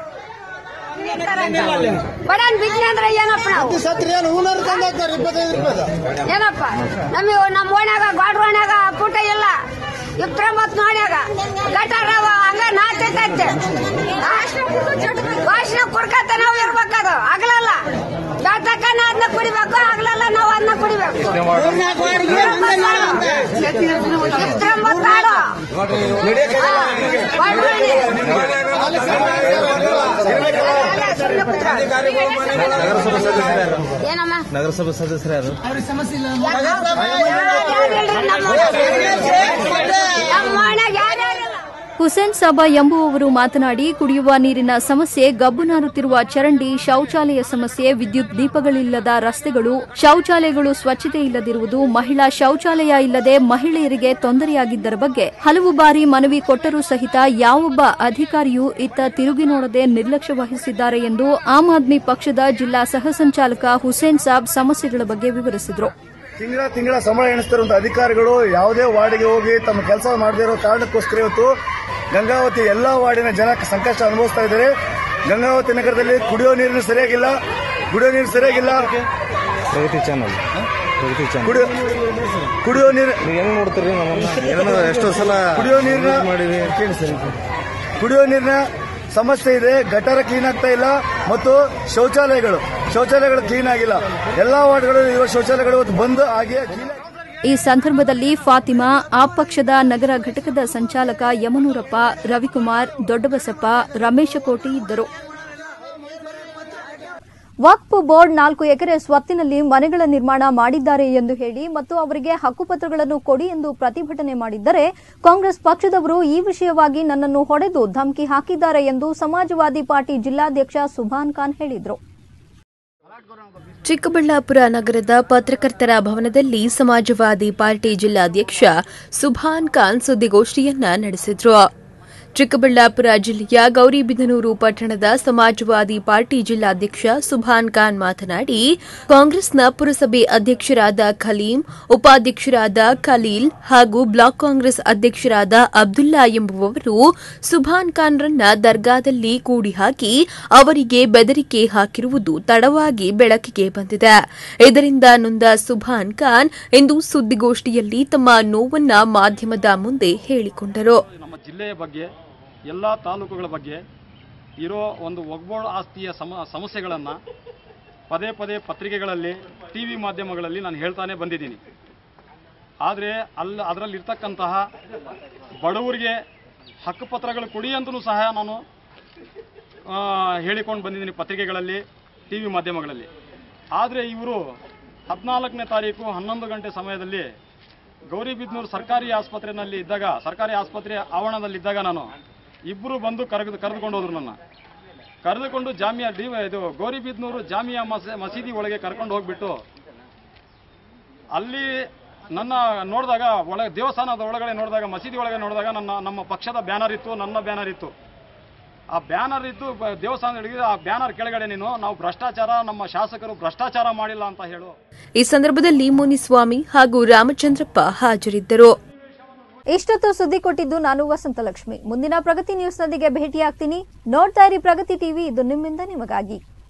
ಬಡನ್ ಬಿಜ್ನೆ ಅಂದ್ರೆ ಏನಪ್ಪ ನಾವು ಏನಪ್ಪ ನಮಗೆ ನಮ್ಮ ಓಣ್ಯಾಗ ಗಾಡ್ರ ಓಣ್ಯಾಗ ಪುಟ ಇಲ್ಲ ಇಪ್ಪತ್ತೊಂಬತ್ತು ನೋಡ್ಯಾಗ ಗಟಾರ ಹಂಗ ನಾಚೈತೆ ವಾಸನೆ ಕುಡ್ಕತ್ತ ನಾವು ಇರ್ಬೇಕದು ಆಗ್ಲಲ್ಲ ಬೆಳ್ತಕ್ಕನ ಅದನ್ನ ಕುಡಿಬೇಕು ಆಗ್ಲಲ್ಲ ನಾವು ಅದನ್ನ ಕುಡಿಬೇಕು ಇಪ್ಪತ್ತೊಂಬತ್ತು ಆಡು ಏನಮ್ಮ ನಗರಸಭೆ ಸದಸ್ಯರು ಯಾರು ನಮ್ಮ ಓಣ್ಯಾಗ ಯಾರ್ಯಾರಿಲ್ಲ ಹುಸೇನ್ ಸಾಬಾ ಎಂಬುವವರು ಮಾತನಾಡಿ ಕುಡಿಯುವ ನೀರಿನ ಸಮಸ್ಯೆ ಗಬ್ಬು ನಾರುತ್ತಿರುವ ಚರಂಡಿ ಶೌಚಾಲಯ ಸಮಸ್ಯೆ ವಿದ್ಯುತ್ ದೀಪಗಳಿಲ್ಲದ ರಸ್ತೆಗಳು ಶೌಚಾಲಯಗಳು ಸ್ವಚ್ಛತೆ ಇಲ್ಲದಿರುವುದು ಮಹಿಳಾ ಶೌಚಾಲಯ ಇಲ್ಲದೆ ಮಹಿಳೆಯರಿಗೆ ತೊಂದರೆಯಾಗಿದ್ದರ ಬಗ್ಗೆ ಹಲವು ಬಾರಿ ಮನವಿ ಕೊಟ್ಟರೂ ಸಹಿತ ಯಾವೊಬ್ಬ ಅಧಿಕಾರಿಯೂ ಇತ್ತ ತಿರುಗಿ ನೋಡದೆ ನಿರ್ಲಕ್ಷ್ಯ ವಹಿಸಿದ್ದಾರೆ ಎಂದು ಆಮ್ ಆದ್ಮಿ ಪಕ್ಷದ ಜಿಲ್ಲಾ ಸಹ ಸಂಚಾಲಕ ಹುಸೇನ್ ಸಾಬ್ ಸಮಸ್ಯೆಗಳ ಬಗ್ಗೆ ವಿವರಿಸಿದರು ತಿಂಗಳ ತಿಂಗಳ ಸಂಬಳ ಎಣಿಸ್ತಿರುವಂತಹ ಅಧಿಕಾರಿಗಳು ಯಾವುದೇ ವಾರ್ಡ್ಗೆ ಹೋಗಿ ತಮ್ಮ ಕೆಲಸ ಮಾಡದೇ ಇರೋ ಕಾರಣಕ್ಕೋಸ್ಕರ ಇವತ್ತು ಗಂಗಾವತಿ ಎಲ್ಲಾ ವಾರ್ಡಿನ ಜನ ಸಂಕಷ್ಟ ಅನುಭವಿಸ್ತಾ ಇದ್ದಾರೆ ಗಂಗಾವತಿ ನಗರದಲ್ಲಿ ಕುಡಿಯೋ ನೀರಿನ ಸರಿಯಾಗಿಲ್ಲ ಕುಡಿಯೋ ನೀರು ಸರಿಯಾಗಿಲ್ಲ ಪ್ರಗತಿ ಚಾನಲ್ ಪ್ರಗತಿ ಚಾನಲ್ ಕುಡಿಯೋ ಕುಡಿಯೋ ನೀರು ನೀವು ಹೆಂಗ್ ನೋಡ್ತೀರಿ ನಮ್ಮನ್ನ ಏನೋ ಎಷ್ಟೋ ಸಲ ಕುಡಿಯೋ ನೀರಿನ use ಮಾಡಿವಿ ಕುಡಿಯೋ ನೀರಿನ ಸಮಸ್ಯೆ ಇದೆ ಗಟಾರ ಕ್ಲೀನ್ ಆಗ್ತಾ ಇಲ್ಲ ಮತ್ತು ಶೌಚಾಲಯಗಳು ಶೌಚಾಲಯಗಳು ಕ್ಲೀನ್ ಆಗಿಲ್ಲ ಎಲ್ಲಾ ವಾರ್ಡ್ಗಳು ಇರುವ ಶೌಚಾಲಯಗಳು ಇವತ್ತು ಬಂದ್ ಆಗಿ ಕ್ಲೀನ್ ಈ ಸಂದರ್ಭದಲ್ಲಿ ಫಾತಿಮಾ ಆ ಪಕ್ಷದ ನಗರ ಘಟಕದ ಸಂಚಾಲಕ ಯಮನೂರಪ್ಪ ರವಿಕುಮಾರ್ ದೊಡ್ಡಬಸಪ್ಪ ರಮೇಶ ಕೋಟಿ ಇದ್ದರು ವಕ್ಫ್ ಬೋರ್ಡ್ ನಾಲ್ಕು ಎಕರೆ ಸ್ವತ್ತಿನಲ್ಲಿ ಮನೆಗಳ ನಿರ್ಮಾಣ ಮಾಡಿದ್ದಾರೆ ಎಂದು ಹೇಳಿ ಮತ್ತು ಅವರಿಗೆ ಹಕ್ಕುಪತ್ರಗಳನ್ನು ಕೊಡಿ ಎಂದು ಪ್ರತಿಭಟನೆ ಮಾಡಿದ್ದರೆ ಕಾಂಗ್ರೆಸ್ ಪಕ್ಷದವರು ಈ ವಿಷಯವಾಗಿ ನನ್ನನ್ನು ಹೊಡೆದು ಧಮಕಿ ಹಾಕಿದ್ದಾರೆ ಎಂದು ಸಮಾಜವಾದಿ ಪಾರ್ಟಿ ಜಿಲ್ಲಾಧ್ಯಕ್ಷ ಸುಭಾನ್ ಖಾನ್ ಹೇಳಿದರು ಚಿಕ್ಕಬಳ್ಳಾಪುರ ನಗರದ ಪತ್ರಕರ್ತರ ಭವನದಲ್ಲಿ ಸಮಾಜವಾದಿ ಪಾರ್ಟಿ ಜಿಲ್ಲಾಧ್ಯಕ್ಷ ಸುಭಾನ್ ಖಾನ್ ಸುದ್ದಿಗೋಷ್ಠಿಯನ್ನ ನಡೆಸಿದ್ರು ಚಿಕ್ಕಬಳ್ಳಾಪುರ ಜಿಲ್ಲೆಯ ಗೌರಿಬಿದನೂರು ಪಟ್ಟಣದ ಸಮಾಜವಾದಿ ಪಾರ್ಟಿ ಜಿಲ್ಲಾಧ್ಯಕ್ಷ ಸುಭಾನ್ ಖಾನ್ ಮಾತನಾಡಿ ಕಾಂಗ್ರೆಸ್ನ ಪುರಸಭೆ ಅಧ್ಯಕ್ಷರಾದ ಖಲೀಂ ಉಪಾಧ್ಯಕ್ಷರಾದ ಖಲೀಲ್ ಹಾಗೂ ಬ್ಲಾಕ್ ಕಾಂಗ್ರೆಸ್ ಅಧ್ಯಕ್ಷರಾದ ಅಬ್ದುಲ್ಲಾ ಎಂಬುವವರು ಸುಭಾನ್ ಖಾನ್ರನ್ನ ದರ್ಗಾದಲ್ಲಿ ಕೂಡಿ ಹಾಕಿ ಅವರಿಗೆ ಬೆದರಿಕೆ ಹಾಕಿರುವುದು ತಡವಾಗಿ ಬೆಳಕಿಗೆ ಬಂದಿದೆ ಇದರಿಂದ ನೊಂದ ಸುಭಾನ್ ಖಾನ್ ಇಂದು ಸುದ್ದಿಗೋಷ್ಠಿಯಲ್ಲಿ ತಮ್ಮ ನೋವನ್ನ ಮಾಧ್ಯಮದ ಮುಂದೆ ಹೇಳಿಕೊಂಡರು ನಮ್ಮ ಜಿಲ್ಲೆಯ ಬಗ್ಗೆ ಎಲ್ಲ ತಾಲೂಕುಗಳ ಬಗ್ಗೆ ಇರೋ ಒಂದು ಒಗ್ಬೋಳು ಆಸ್ತಿಯ ಸಮ ಸಮಸ್ಯೆಗಳನ್ನು ಪದೇ ಪದೇ ಪತ್ರಿಕೆಗಳಲ್ಲಿ ಟಿ ವಿ ಮಾಧ್ಯಮಗಳಲ್ಲಿ ನಾನು ಹೇಳ್ತಾನೆ ಬಂದಿದ್ದೀನಿ ಆದರೆ ಅಲ್ಲಿ ಅದರಲ್ಲಿರ್ತಕ್ಕಂತಹ ಬಡವರಿಗೆ ಹಕ್ಕುಪತ್ರಗಳು ಕೊಡಿ ಅಂತಲೂ ಸಹ ನಾನು ಆ, ಹೇಳಿಕೊಂಡು ಬಂದಿದ್ದೀನಿ ಪತ್ರಿಕೆಗಳಲ್ಲಿ ಟಿ ವಿ ಮಾಧ್ಯಮಗಳಲ್ಲಿ ಆದರೆ ಇವರು ಹದಿನಾಲ್ಕನೇ ತಾರೀಕು ಹನ್ನೊಂದು ಗಂಟೆ ಸಮಯದಲ್ಲಿ ಗೌರಿಬಿದ್ನೂರು ಸರ್ಕಾರಿ ಆಸ್ಪತ್ರೆಯಲ್ಲಿ ಇದ್ದಾಗ ಸರ್ಕಾರಿ ಆಸ್ಪತ್ರೆ ಆವರಣದಲ್ಲಿದ್ದಾಗ ನಾನು ಇಬ್ಬರು ಬಂದು ಕರೆದು ಕರೆದುಕೊಂಡು ಹೋದ್ರು ನನ್ನ ಕರೆದುಕೊಂಡು ಜಾಮಿಯಾ ಡಿ ಇದು ಗೌರಿಬಿದ್ನೂರು ಜಾಮಿಯಾ ಮಸ ಮಸೀದಿ ಒಳಗೆ ಕರ್ಕೊಂಡು ಹೋಗ್ಬಿಟ್ಟು ಅಲ್ಲಿ ನನ್ನ ನೋಡಿದಾಗ ಒಳಗೆ ದೇವಸ್ಥಾನದ ಒಳಗಡೆ ನೋಡಿದಾಗ ಮಸೀದಿ ಒಳಗೆ ನೋಡಿದಾಗ ನನ್ನ ನಮ್ಮ ಪಕ್ಷದ ಬ್ಯಾನರ್ ಇತ್ತು ನನ್ನ ಬ್ಯಾನರ್ ಇತ್ತು ಆ ಬ್ಯಾನರ್ ಇದ್ದು ಬ- ದೇವಸ್ಥಾನದೊಳಗೆ ಆ ಬ್ಯಾನರ್ ಕೆಳಗಡೆ ನೀನು ನಾವು ಭ್ರಷ್ಟಾಚಾರ ನಮ್ಮ ಶಾಸಕರು ಭ್ರಷ್ಟಾಚಾರ ಮಾಡಿಲ್ಲ ಅಂತ ಹೇಳು ಈ ಸಂದರ್ಭದಲ್ಲಿ ಮುನಿಸ್ವಾಮಿ ಹಾಗೂ ರಾಮಚಂದ್ರಪ್ಪ ಹಾಜರಿದ್ದರು ಇಷ್ಟೊತ್ತು ಸುದ್ದಿ ಕೊಟ್ಟಿದ್ದು ನಾನು ವಸಂತಲಕ್ಷ್ಮಿ ಮುಂದಿನ ಪ್ರಗತಿ ನ್ಯೂಸ್ನೊಂದಿಗೆ ಭೇಟಿಯಾಗ್ತೀನಿ ನೋಡ್ತಾ ಇರಿ ಪ್ರಗತಿ ಟಿವಿ ಇದು ನಿಮ್ಮಿಂದ ನಿಮಗಾಗಿ